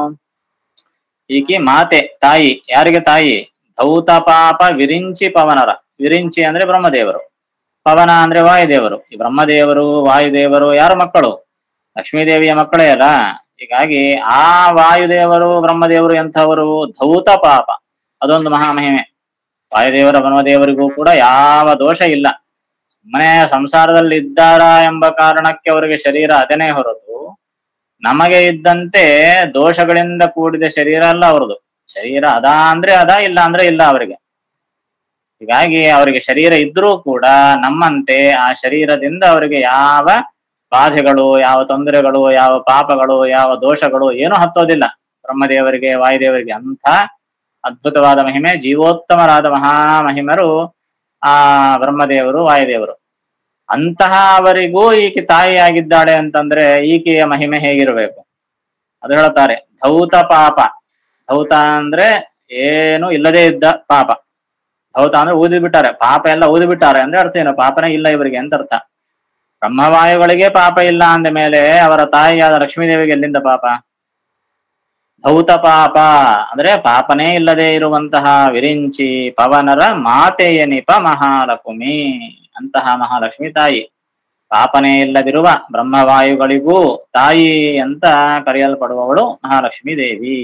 ಈಕೆ ಮಾತೆ ತಾಯಿ ಯಾರಿಗೆ ತಾಯಿ ಧೌತ ಪಾಪ ವಿರಿಂಚಿ ಪವನರ ವಿರಿಂಚಿ ಅಂದ್ರೆ ಬ್ರಹ್ಮದೇವರು ಪವನ ಅಂದ್ರೆ ವಾಯುದೇವರು ಈ ಬ್ರಹ್ಮದೇವರು ವಾಯುದೇವರು ಯಾರ ಮಕ್ಕಳು ಲಕ್ಷ್ಮೀದೇವಿಯ ಮಕ್ಕಳೇ ಅಲ್ಲ ಹೀಗಾಗಿ ಆ ವಾಯುದೇವರು ಬ್ರಹ್ಮದೇವರು ಎಂಥವರು ಧೌತ ಪಾಪ ಅದೊಂದು ಮಹಾಮಹಿಮೆ ವಾಯುದೇವರ ಬ್ರಹ್ಮದೇವರಿಗೂ ಕೂಡ ಯಾವ ದೋಷ ಇಲ್ಲ ಸುಮ್ಮನೆ ಸಂಸಾರದಲ್ಲಿ ಇದ್ದಾರಾ ಎಂಬ ಕಾರಣಕ್ಕೆ ಅವರಿಗೆ ಶರೀರ ಅದನ್ನೇ ಹೊರತು ನಮಗೆ ಇದ್ದಂತೆ ದೋಷಗಳಿಂದ ಕೂಡಿದ ಶರೀರ ಅಲ್ಲ ಅವರದು ಶರೀರ ಅದ ಅಂದ್ರೆ ಅದ ಇಲ್ಲ ಅಂದ್ರೆ ಇಲ್ಲ ಅವರಿಗೆ ಹೀಗಾಗಿ ಅವರಿಗೆ ಶರೀರ ಇದ್ರೂ ಕೂಡ ನಮ್ಮಂತೆ ಆ ಶರೀರದಿಂದ ಅವರಿಗೆ ಯಾವ ಬಾಧೆಗಳು ಯಾವ ತೊಂದರೆಗಳು ಯಾವ ಪಾಪಗಳು ಯಾವ ದೋಷಗಳು ಏನೂ ಹತ್ತೋದಿಲ್ಲ ಬ್ರಹ್ಮದೇವರಿಗೆ ವಾಯುದೇವರಿಗೆ ಅಂಥ ಅದ್ಭುತವಾದ ಮಹಿಮೆ ಜೀವೋತ್ತಮರಾದ ಮಹಾಮಹಿಮರು ಆ ಬ್ರಹ್ಮದೇವರು ವಾಯುದೇವರು ಅಂತಹ ಅವರಿಗೂ ಈಕೆ ತಾಯಿಯಾಗಿದ್ದಾಳೆ ಅಂತಂದ್ರೆ ಈಕೆಯ ಮಹಿಮೆ ಹೇಗಿರಬೇಕು ಅದು ಹೇಳ್ತಾರೆ ಧೌತ ಪಾಪ ಧೌತ ಅಂದ್ರೆ ಏನು ಇಲ್ಲದೆ ಇದ್ದ ಪಾಪ ಧೌತ ಅಂದ್ರೆ ಊದಿ ಬಿಟ್ಟಾರೆ ಪಾಪ ಎಲ್ಲ ಊದಿ ಬಿಟ್ಟಾರೆ ಅಂದ್ರೆ ಅರ್ಥ ಏನು ಪಾಪನೇ ಇಲ್ಲ ಇವರಿಗೆ ಅಂತ ಅರ್ಥ ಬ್ರಹ್ಮವಾಯುಗಳಿಗೆ ಪಾಪ ಇಲ್ಲ ಅಂದ ಮೇಲೆ ಅವರ ತಾಯಿಯಾದ ಲಕ್ಷ್ಮೀದೇವಿಗೆ ಎಲ್ಲಿಂದ ಪಾಪ ಧೌತ ಪಾಪ ಅಂದ್ರೆ ಪಾಪನೇ ಇಲ್ಲದೆ ಇರುವಂತಹ ವಿರಿಂಚಿ ಪವನರ ಮಾತೆಯನಿಪ ಮಹಾಲಕ್ಷ್ಮಿ ಅಂತಹ ಮಹಾಲಕ್ಷ್ಮಿ ತಾಯಿ ಪಾಪನೇ ಇಲ್ಲದಿರುವ ಬ್ರಹ್ಮವಾಯುಗಳಿಗೂ ತಾಯಿ ಅಂತ ಕರೆಯಲ್ಪಡುವವಳು ಮಹಾಲಕ್ಷ್ಮೀ ದೇವಿ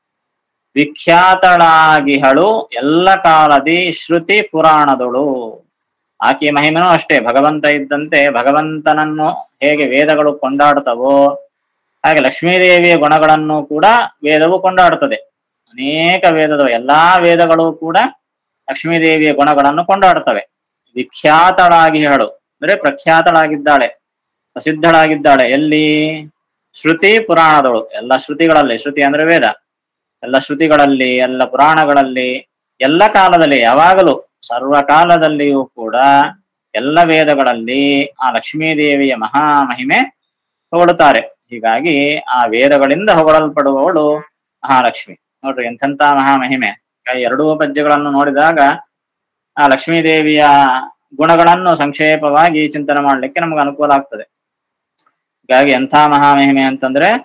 ವಿಖ್ಯಾತಳಾಗಿಹಳು ಎಲ್ಲ ಕಾಲದಿ ಶ್ರುತಿ ಪುರಾಣದಳು ಆಕೆಯ ಮಹಿಮೆನೂ ಅಷ್ಟೇ ಭಗವಂತ ಇದ್ದಂತೆ ಭಗವಂತನನ್ನು ಹೇಗೆ ವೇದಗಳು ಕೊಂಡಾಡ್ತವೋ ಹಾಗೆ ಲಕ್ಷ್ಮೀದೇವಿಯ ಗುಣಗಳನ್ನು ಕೂಡ ವೇದವು ಕೊಂಡಾಡುತ್ತದೆ ಅನೇಕ ವೇದದ ಎಲ್ಲಾ ವೇದಗಳು ಕೂಡ ಲಕ್ಷ್ಮೀದೇವಿಯ ಗುಣಗಳನ್ನು ಕೊಂಡಾಡುತ್ತವೆ ವಿಖ್ಯಾತಳಾಗಿ ಹೇಳು ಅಂದ್ರೆ ಪ್ರಖ್ಯಾತಳಾಗಿದ್ದಾಳೆ ಪ್ರಸಿದ್ಧಳಾಗಿದ್ದಾಳೆ ಎಲ್ಲಿ ಶ್ರುತಿ ಪುರಾಣದಳು ಎಲ್ಲ ಶ್ರುತಿಗಳಲ್ಲಿ ಶ್ರುತಿ ಅಂದ್ರೆ ವೇದ ಎಲ್ಲ ಶ್ರುತಿಗಳಲ್ಲಿ ಎಲ್ಲ ಪುರಾಣಗಳಲ್ಲಿ ಎಲ್ಲ ಕಾಲದಲ್ಲಿ ಯಾವಾಗಲೂ ಸರ್ವಕಾಲದಲ್ಲಿಯೂ ಕೂಡ ಎಲ್ಲ ವೇದಗಳಲ್ಲಿ ಆ ಲಕ್ಷ್ಮೀದೇವಿಯ ಮಹಾ ಮಹಿಮೆ ಹೊಗಳುತ್ತಾರೆ ಹೀಗಾಗಿ ಆ ವೇದಗಳಿಂದ ಹೊಗಳಲ್ಪಡುವವಳು ಮಹಾಲಕ್ಷ್ಮಿ ನೋಡ್ರಿ ಎಂಥೆಂತ ಮಹಾಮಹಿಮೆ ಈ ಎರಡೂ ಪದ್ಯಗಳನ್ನು ನೋಡಿದಾಗ ಆ ಲಕ್ಷ್ಮೀದೇವಿಯ ಗುಣಗಳನ್ನು ಸಂಕ್ಷೇಪವಾಗಿ ಚಿಂತನೆ ಮಾಡ್ಲಿಕ್ಕೆ ನಮ್ಗೆ ಅನುಕೂಲ ಆಗ್ತದೆ ಹೀಗಾಗಿ ಎಂಥ ಮಹಾಮಹಿಮೆ ಅಂತಂದ್ರೆ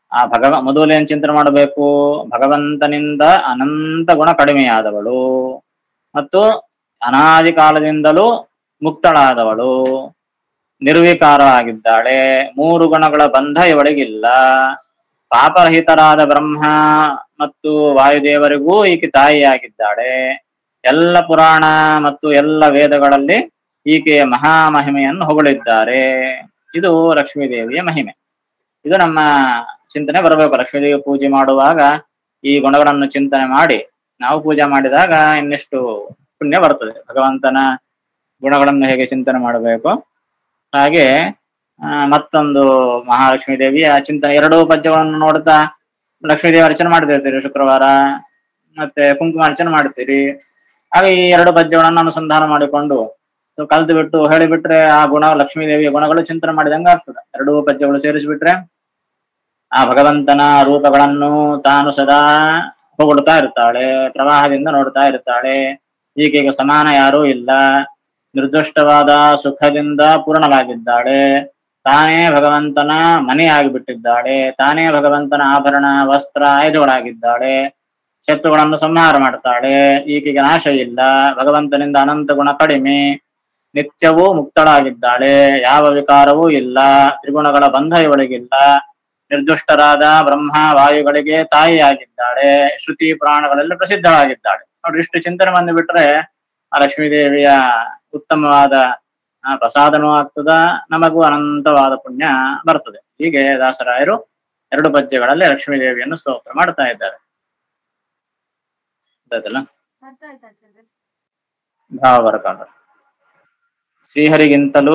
ಆ ಭಗವ ಮೊದಲು ಏನ್ ಚಿಂತನೆ ಮಾಡಬೇಕು ಭಗವಂತನಿಂದ ಅನಂತ ಗುಣ ಕಡಿಮೆಯಾದವಳು ಮತ್ತು ಅನಾದಿ ಕಾಲದಿಂದಲೂ ಮುಕ್ತಳಾದವಳು ನಿರ್ವಿಕಾರ ಆಗಿದ್ದಾಳೆ ಮೂರು ಗುಣಗಳ ಬಂಧ ಇವಳಿಗಿಲ್ಲ ಪಾಪರಹಿತರಾದ ಬ್ರಹ್ಮ ಮತ್ತು ವಾಯುದೇವರಿಗೂ ಈಕೆ ತಾಯಿಯಾಗಿದ್ದಾಳೆ ಎಲ್ಲ ಪುರಾಣ ಮತ್ತು ಎಲ್ಲ ವೇದಗಳಲ್ಲಿ ಈಕೆಯ ಮಹಾಮಹಿಮೆಯನ್ನು ಹೊಗಳಿದ್ದಾರೆ ಇದು ಲಕ್ಷ್ಮೀದೇವಿಯ ಮಹಿಮೆ ಇದು ನಮ್ಮ ಚಿಂತನೆ ಬರಬೇಕು ಲಕ್ಷ್ಮೀದೇವಿ ಪೂಜೆ ಮಾಡುವಾಗ ಈ ಗುಣಗಳನ್ನು ಚಿಂತನೆ ಮಾಡಿ ನಾವು ಪೂಜೆ ಮಾಡಿದಾಗ ಇನ್ನೆಷ್ಟು ಪುಣ್ಯ ಬರ್ತದೆ ಭಗವಂತನ ಗುಣಗಳನ್ನು ಹೇಗೆ ಚಿಂತನೆ ಮಾಡಬೇಕು ಹಾಗೆ ಆ, ಮತ್ತೊಂದು ಮಹಾಲಕ್ಷ್ಮೀ ದೇವಿಯ ಚಿಂತನೆ ಎರಡೂ ಪದ್ಯಗಳನ್ನು ನೋಡ್ತಾ ಲಕ್ಷ್ಮೀ ದೇವಿ ಅರ್ಚನೆ ಮಾಡ್ತಿರ್ತೀರಿ ಶುಕ್ರವಾರ ಮತ್ತೆ ಕುಂಕುಮ ಅರ್ಚನೆ ಮಾಡ್ತೀರಿ ಹಾಗೆ ಈ ಎರಡು ಪದ್ಯಗಳನ್ನು ಅನುಸಂಧಾನ ಮಾಡಿಕೊಂಡು ಸೊ ಕಲ್ತು ಬಿಟ್ಟು ಹೇಳಿಬಿಟ್ರೆ ಆ ಗುಣ ಲಕ್ಷ್ಮೀ ದೇವಿಯ ಗುಣಗಳು ಚಿಂತನೆ ಮಾಡಿದಂಗ ಆಗ್ತದೆ ಎರಡೂ ಪದ್ಯಗಳು ಸೇರಿಸಿಬಿಟ್ರೆ ಆ ಭಗವಂತನ ರೂಪಗಳನ್ನು ತಾನು ಸದಾ ಹೊಗಳ್ತಾ ಇರ್ತಾಳೆ ಪ್ರವಾಹದಿಂದ ನೋಡ್ತಾ ಇರ್ತಾಳೆ ಈಕೆಗೆ ಸಮಾನ ಯಾರೂ ಇಲ್ಲ ನಿರ್ದುಷ್ಟವಾದ ಸುಖದಿಂದ ಪೂರ್ಣವಾಗಿದ್ದಾಳೆ ತಾನೇ ಭಗವಂತನ ಮನೆಯಾಗಿಬಿಟ್ಟಿದ್ದಾಳೆ ತಾನೇ ಭಗವಂತನ ಆಭರಣ ವಸ್ತ್ರ ಆಯುಧಗಳಾಗಿದ್ದಾಳೆ ಶತ್ರುಗಳನ್ನು ಸಂಹಾರ ಮಾಡ್ತಾಳೆ ಈಕೆಗೆ ನಾಶ ಇಲ್ಲ ಭಗವಂತನಿಂದ ಅನಂತ ಗುಣ ಕಡಿಮೆ ನಿತ್ಯವೂ ಮುಕ್ತಳಾಗಿದ್ದಾಳೆ ಯಾವ ವಿಕಾರವೂ ಇಲ್ಲ ತ್ರಿಗುಣಗಳ ಬಂಧ ಇವಳಿಗಿಲ್ಲ ನಿರ್ದುಷ್ಟರಾದ ಬ್ರಹ್ಮ ವಾಯುಗಳಿಗೆ ತಾಯಿಯಾಗಿದ್ದಾಳೆ ಶ್ರುತಿ ಪುರಾಣಗಳೆಲ್ಲ ಪ್ರಸಿದ್ಧಳಾಗಿದ್ದಾಳೆ ನೋಡ್ರಿ ಇಷ್ಟು ಚಿಂತನೆ ಬಂದು ಬಿಟ್ರೆ ಆ ಲಕ್ಷ್ಮೀದೇವಿಯ ಉತ್ತಮವಾದ ಆ, ಪ್ರಸಾದನೂ ಆಗ್ತದ ನಮಗೂ ಅನಂತವಾದ ಪುಣ್ಯ ಬರ್ತದೆ ಹೀಗೆ ದಾಸರಾಯರು ಎರಡು ಪದ್ಯಗಳಲ್ಲಿ ಲಕ್ಷ್ಮೀದೇವಿಯನ್ನು ಸ್ತೋತ್ರ ಮಾಡ್ತಾ ಇದ್ದಾರೆ ಗೊತ್ತಾಯ್ತಲ್ಲ ಅರ್ಥ ಆಯ್ತಾ ಆಚಾರ್ಯ ಭಾವ ಬರ್ಕೊಂಡು ಶ್ರೀಹರಿಗಿಂತಲೂ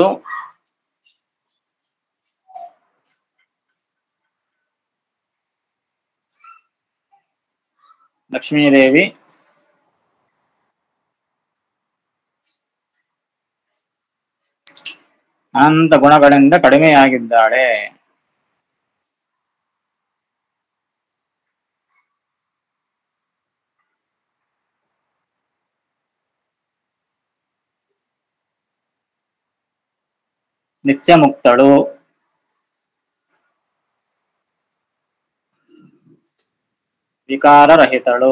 ಲಕ್ಷ್ಮೀದೇವಿ ಅನಂತ ಗುಣಗಳಿಂದ ಕಡಿಮೆಯಾಗಿದ್ದಾಳೆ ನಿತ್ಯ ಮುಕ್ತಳು ವಿಕಾರರಹಿತಳು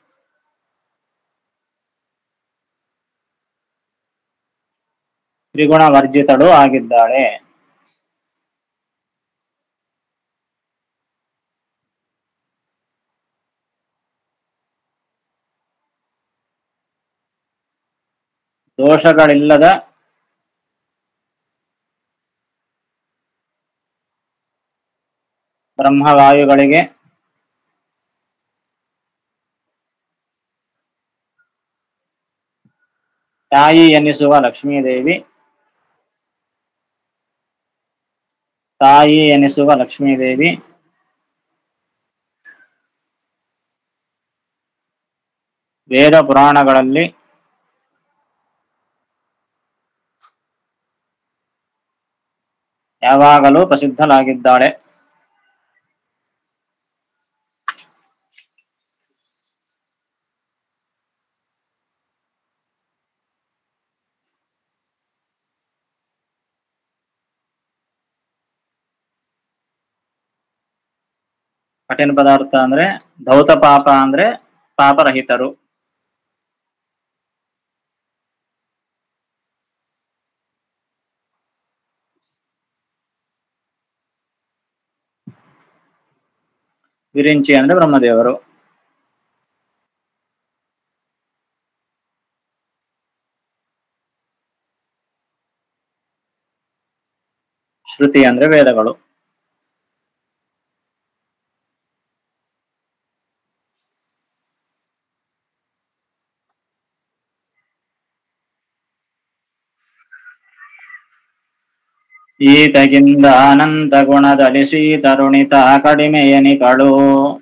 ತ್ರಿಗುಣ ವರ್ಜಿತಳು ಆಗಿದ್ದಾಳೆ ದೋಷಗಳಿಲ್ಲದ ಬ್ರಹ್ಮವಾಯುಗಳಿಗೆ ತಾಯಿ ಎನ್ನಿಸುವ ಲಕ್ಷ್ಮೀದೇವಿ ತಾಯಿ ಎನಿಸುವ ಲಕ್ಷ್ಮೀದೇವಿ ವೇದ ಪುರಾಣಗಳಲ್ಲಿ ಯಾವಾಗಲೂ ಪ್ರಸಿದ್ಧಲಾಗಿದ್ದಾಳೆ ಕಠಿಣ ಪದಾರ್ಥ ಅಂದ್ರೆ ಧೌತ ಪಾಪ ಅಂದ್ರೆ ಪಾಪರಹಿತರು ವಿರಿಂಚಿ ಅಂದ್ರೆ ಬ್ರಹ್ಮದೇವರು ಶ್ರುತಿ ಅಂದ್ರೆ ವೇದಗಳು ಈತಗಿಂದ ಅನಂತ ಗುಣದಲ್ಲಿ ಶ್ರೀತರುಣಿತ ಕಡಿಮೆ ಎನಿಕಳು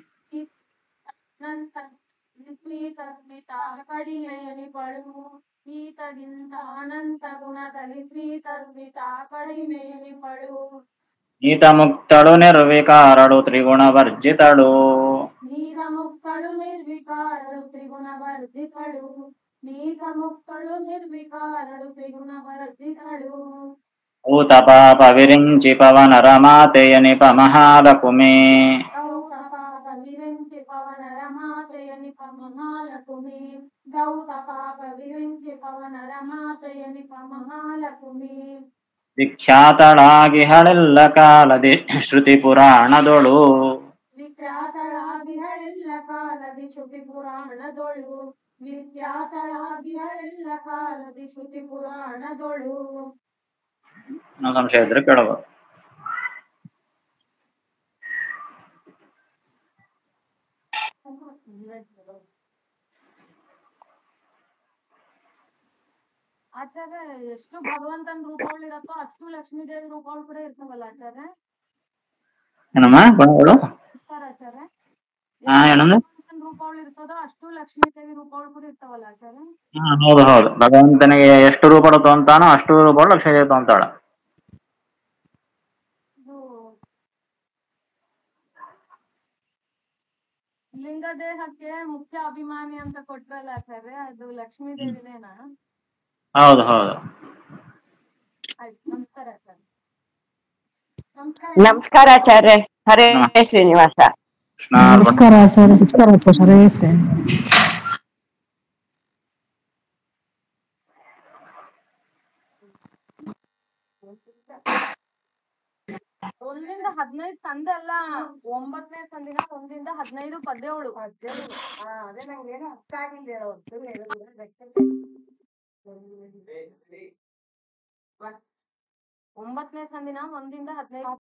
ನಂತ ಪ್ರೀತರ್ಮಿತ ಕಡಿಮೆಯಲಿ ಪಡು ಈತಗಿಂತ ಅನಂತ ಗುಣದಲ್ಲಿ ಪ್ರೀತರ್ಮಿತ ಕಡಿಮೆಯಲಿ ಪಡು ಈತ ಮುಕ್ತಳು ನಿರ್ವಿಕಾರಳು ತ್ರಿಗುಣ ವರ್ಜಿತಳು ನೀಗ ಮುಕ್ತಳು ನಿರ್ವಿಕಾರಳು ತ್ರಿಗುಣ ವರ್ಜಿತಳು ನೀಗ ಮುಕ್ತಳು ನಿರ್ವಿಕಾರಳು ತ್ರಿಗುಣ ವರ್ಜಿತಳು ಊತ ಪಾಪ ವಿರಿಂಚಿ ಪವನರ ಮಾತೆಯ ನಿಪ ಮಹಾಲಕುಮೆ ಪವನರ ಮಾತೆಯನಿಪ ಮಹಾಲಕ್ಷ್ಮಿ ವಿಖ್ಯಾತಳಾಗಿಹಳೆಲ್ಲ ಕಾಲದಿ ಶ್ರುತಿ ಪುರಾಣದೊಳು ವಿಖ್ಯಾತಳಾಗಿಹಳೆಲ್ಲ ಕಾಲದಿ ಶ್ರುತಿ ಪುರಾಣದೊಳು ವಿಖ್ಯಾತಳಾಗಿಹಳೆಲ್ಲ ಕಾಲದಿ ಶ್ರುತಿ ಪುರಾಣದೊಳು ಇನ್ನೂ ಸಂಶಯ ಇದ್ರೆ ಕೇಳಬಹುದು ಆಚಾರ್ಯ ಎಷ್ಟು ಭಗವಂತನ ರೂಪಗಳಿರತ್ತೋ ಅಷ್ಟು ಲಕ್ಷ್ಮೀ ದೇವಿ ರೂಪಗಳು ಕೂಡ ಇರ್ತಾವಲ್ಲ ಆಚಾರ್ಯ ಏನಮ್ಮ ಗುಣಗಳು ಇರ್ತಾರ ಆಚಾರ್ಯ ಹಾ ಏನಂದ್ರೆ ಭಗವಂತನ ರೂಪಗಳು ಇರ್ತದೋ ಅಷ್ಟು ಲಕ್ಷ್ಮೀ ದೇವಿ ರೂಪಗಳು ಕೂಡ ಇರ್ತಾವಲ್ಲ ಆಚಾರ್ಯ ಹಾ, ಹೌದು ಹೌದು ಭಗವಂತನಿಗೆ ಎಷ್ಟು ರೂಪಗಳು ತೊಂತಾನೋ ಅಷ್ಟು ರೂಪಗಳು ಲಕ್ಷ್ಮೀದೇವಿ ತೊಂತಾಳ ಇದು ಲಿಂಗ ದೇಹಕ್ಕೆ ಮುಖ್ಯ ಅಭಿಮಾನಿ ಅಂತ ಕೊಟ್ರಲ್ಲ ಆಚಾರ್ಯ ಅದು ಲಕ್ಷ್ಮೀ ದೇವಿನೇನಾ ಹೌದು ಹೌದು ಆಯ್ತು ನಮಸ್ಕಾರ ಆಚಾರ್ಯ ನಮಸ್ಕಾರ ನಮಸ್ಕಾರಾಚಾರ್ಯ ಹರೇ ಶ್ರೀನಿವಾಸ ಕೃಷ್ಣಾರ್ಪಣ ನಮಸ್ಕಾರ ಆಚಾರ್ಯ ನಮಸ್ಕಾರ ಆಚಾರ್ಯ ಹರೇ ಶ್ರೀ ಒಂದಿಂದ ಹದಿನೈದು ಸಂದೆ ಅಲ್ಲ ಒಂಬತ್ತನೇ ಸಂದಿನ ಒಂದಿಂದ ಹದಿನೈದು ಪದ್ಯಗಳು ಹಾ, ಅದೇ ನಂಗೆ ಏನು ಅರ್ಥ ಆಗಿಲ್ಲ ಹೇಳೋದು ಹೇಳಿದ್ರೆ ಒಂಬತ್ತನೇ ಸಂದಿನ ಒಂದಿಂದ ಹದಿನೈದು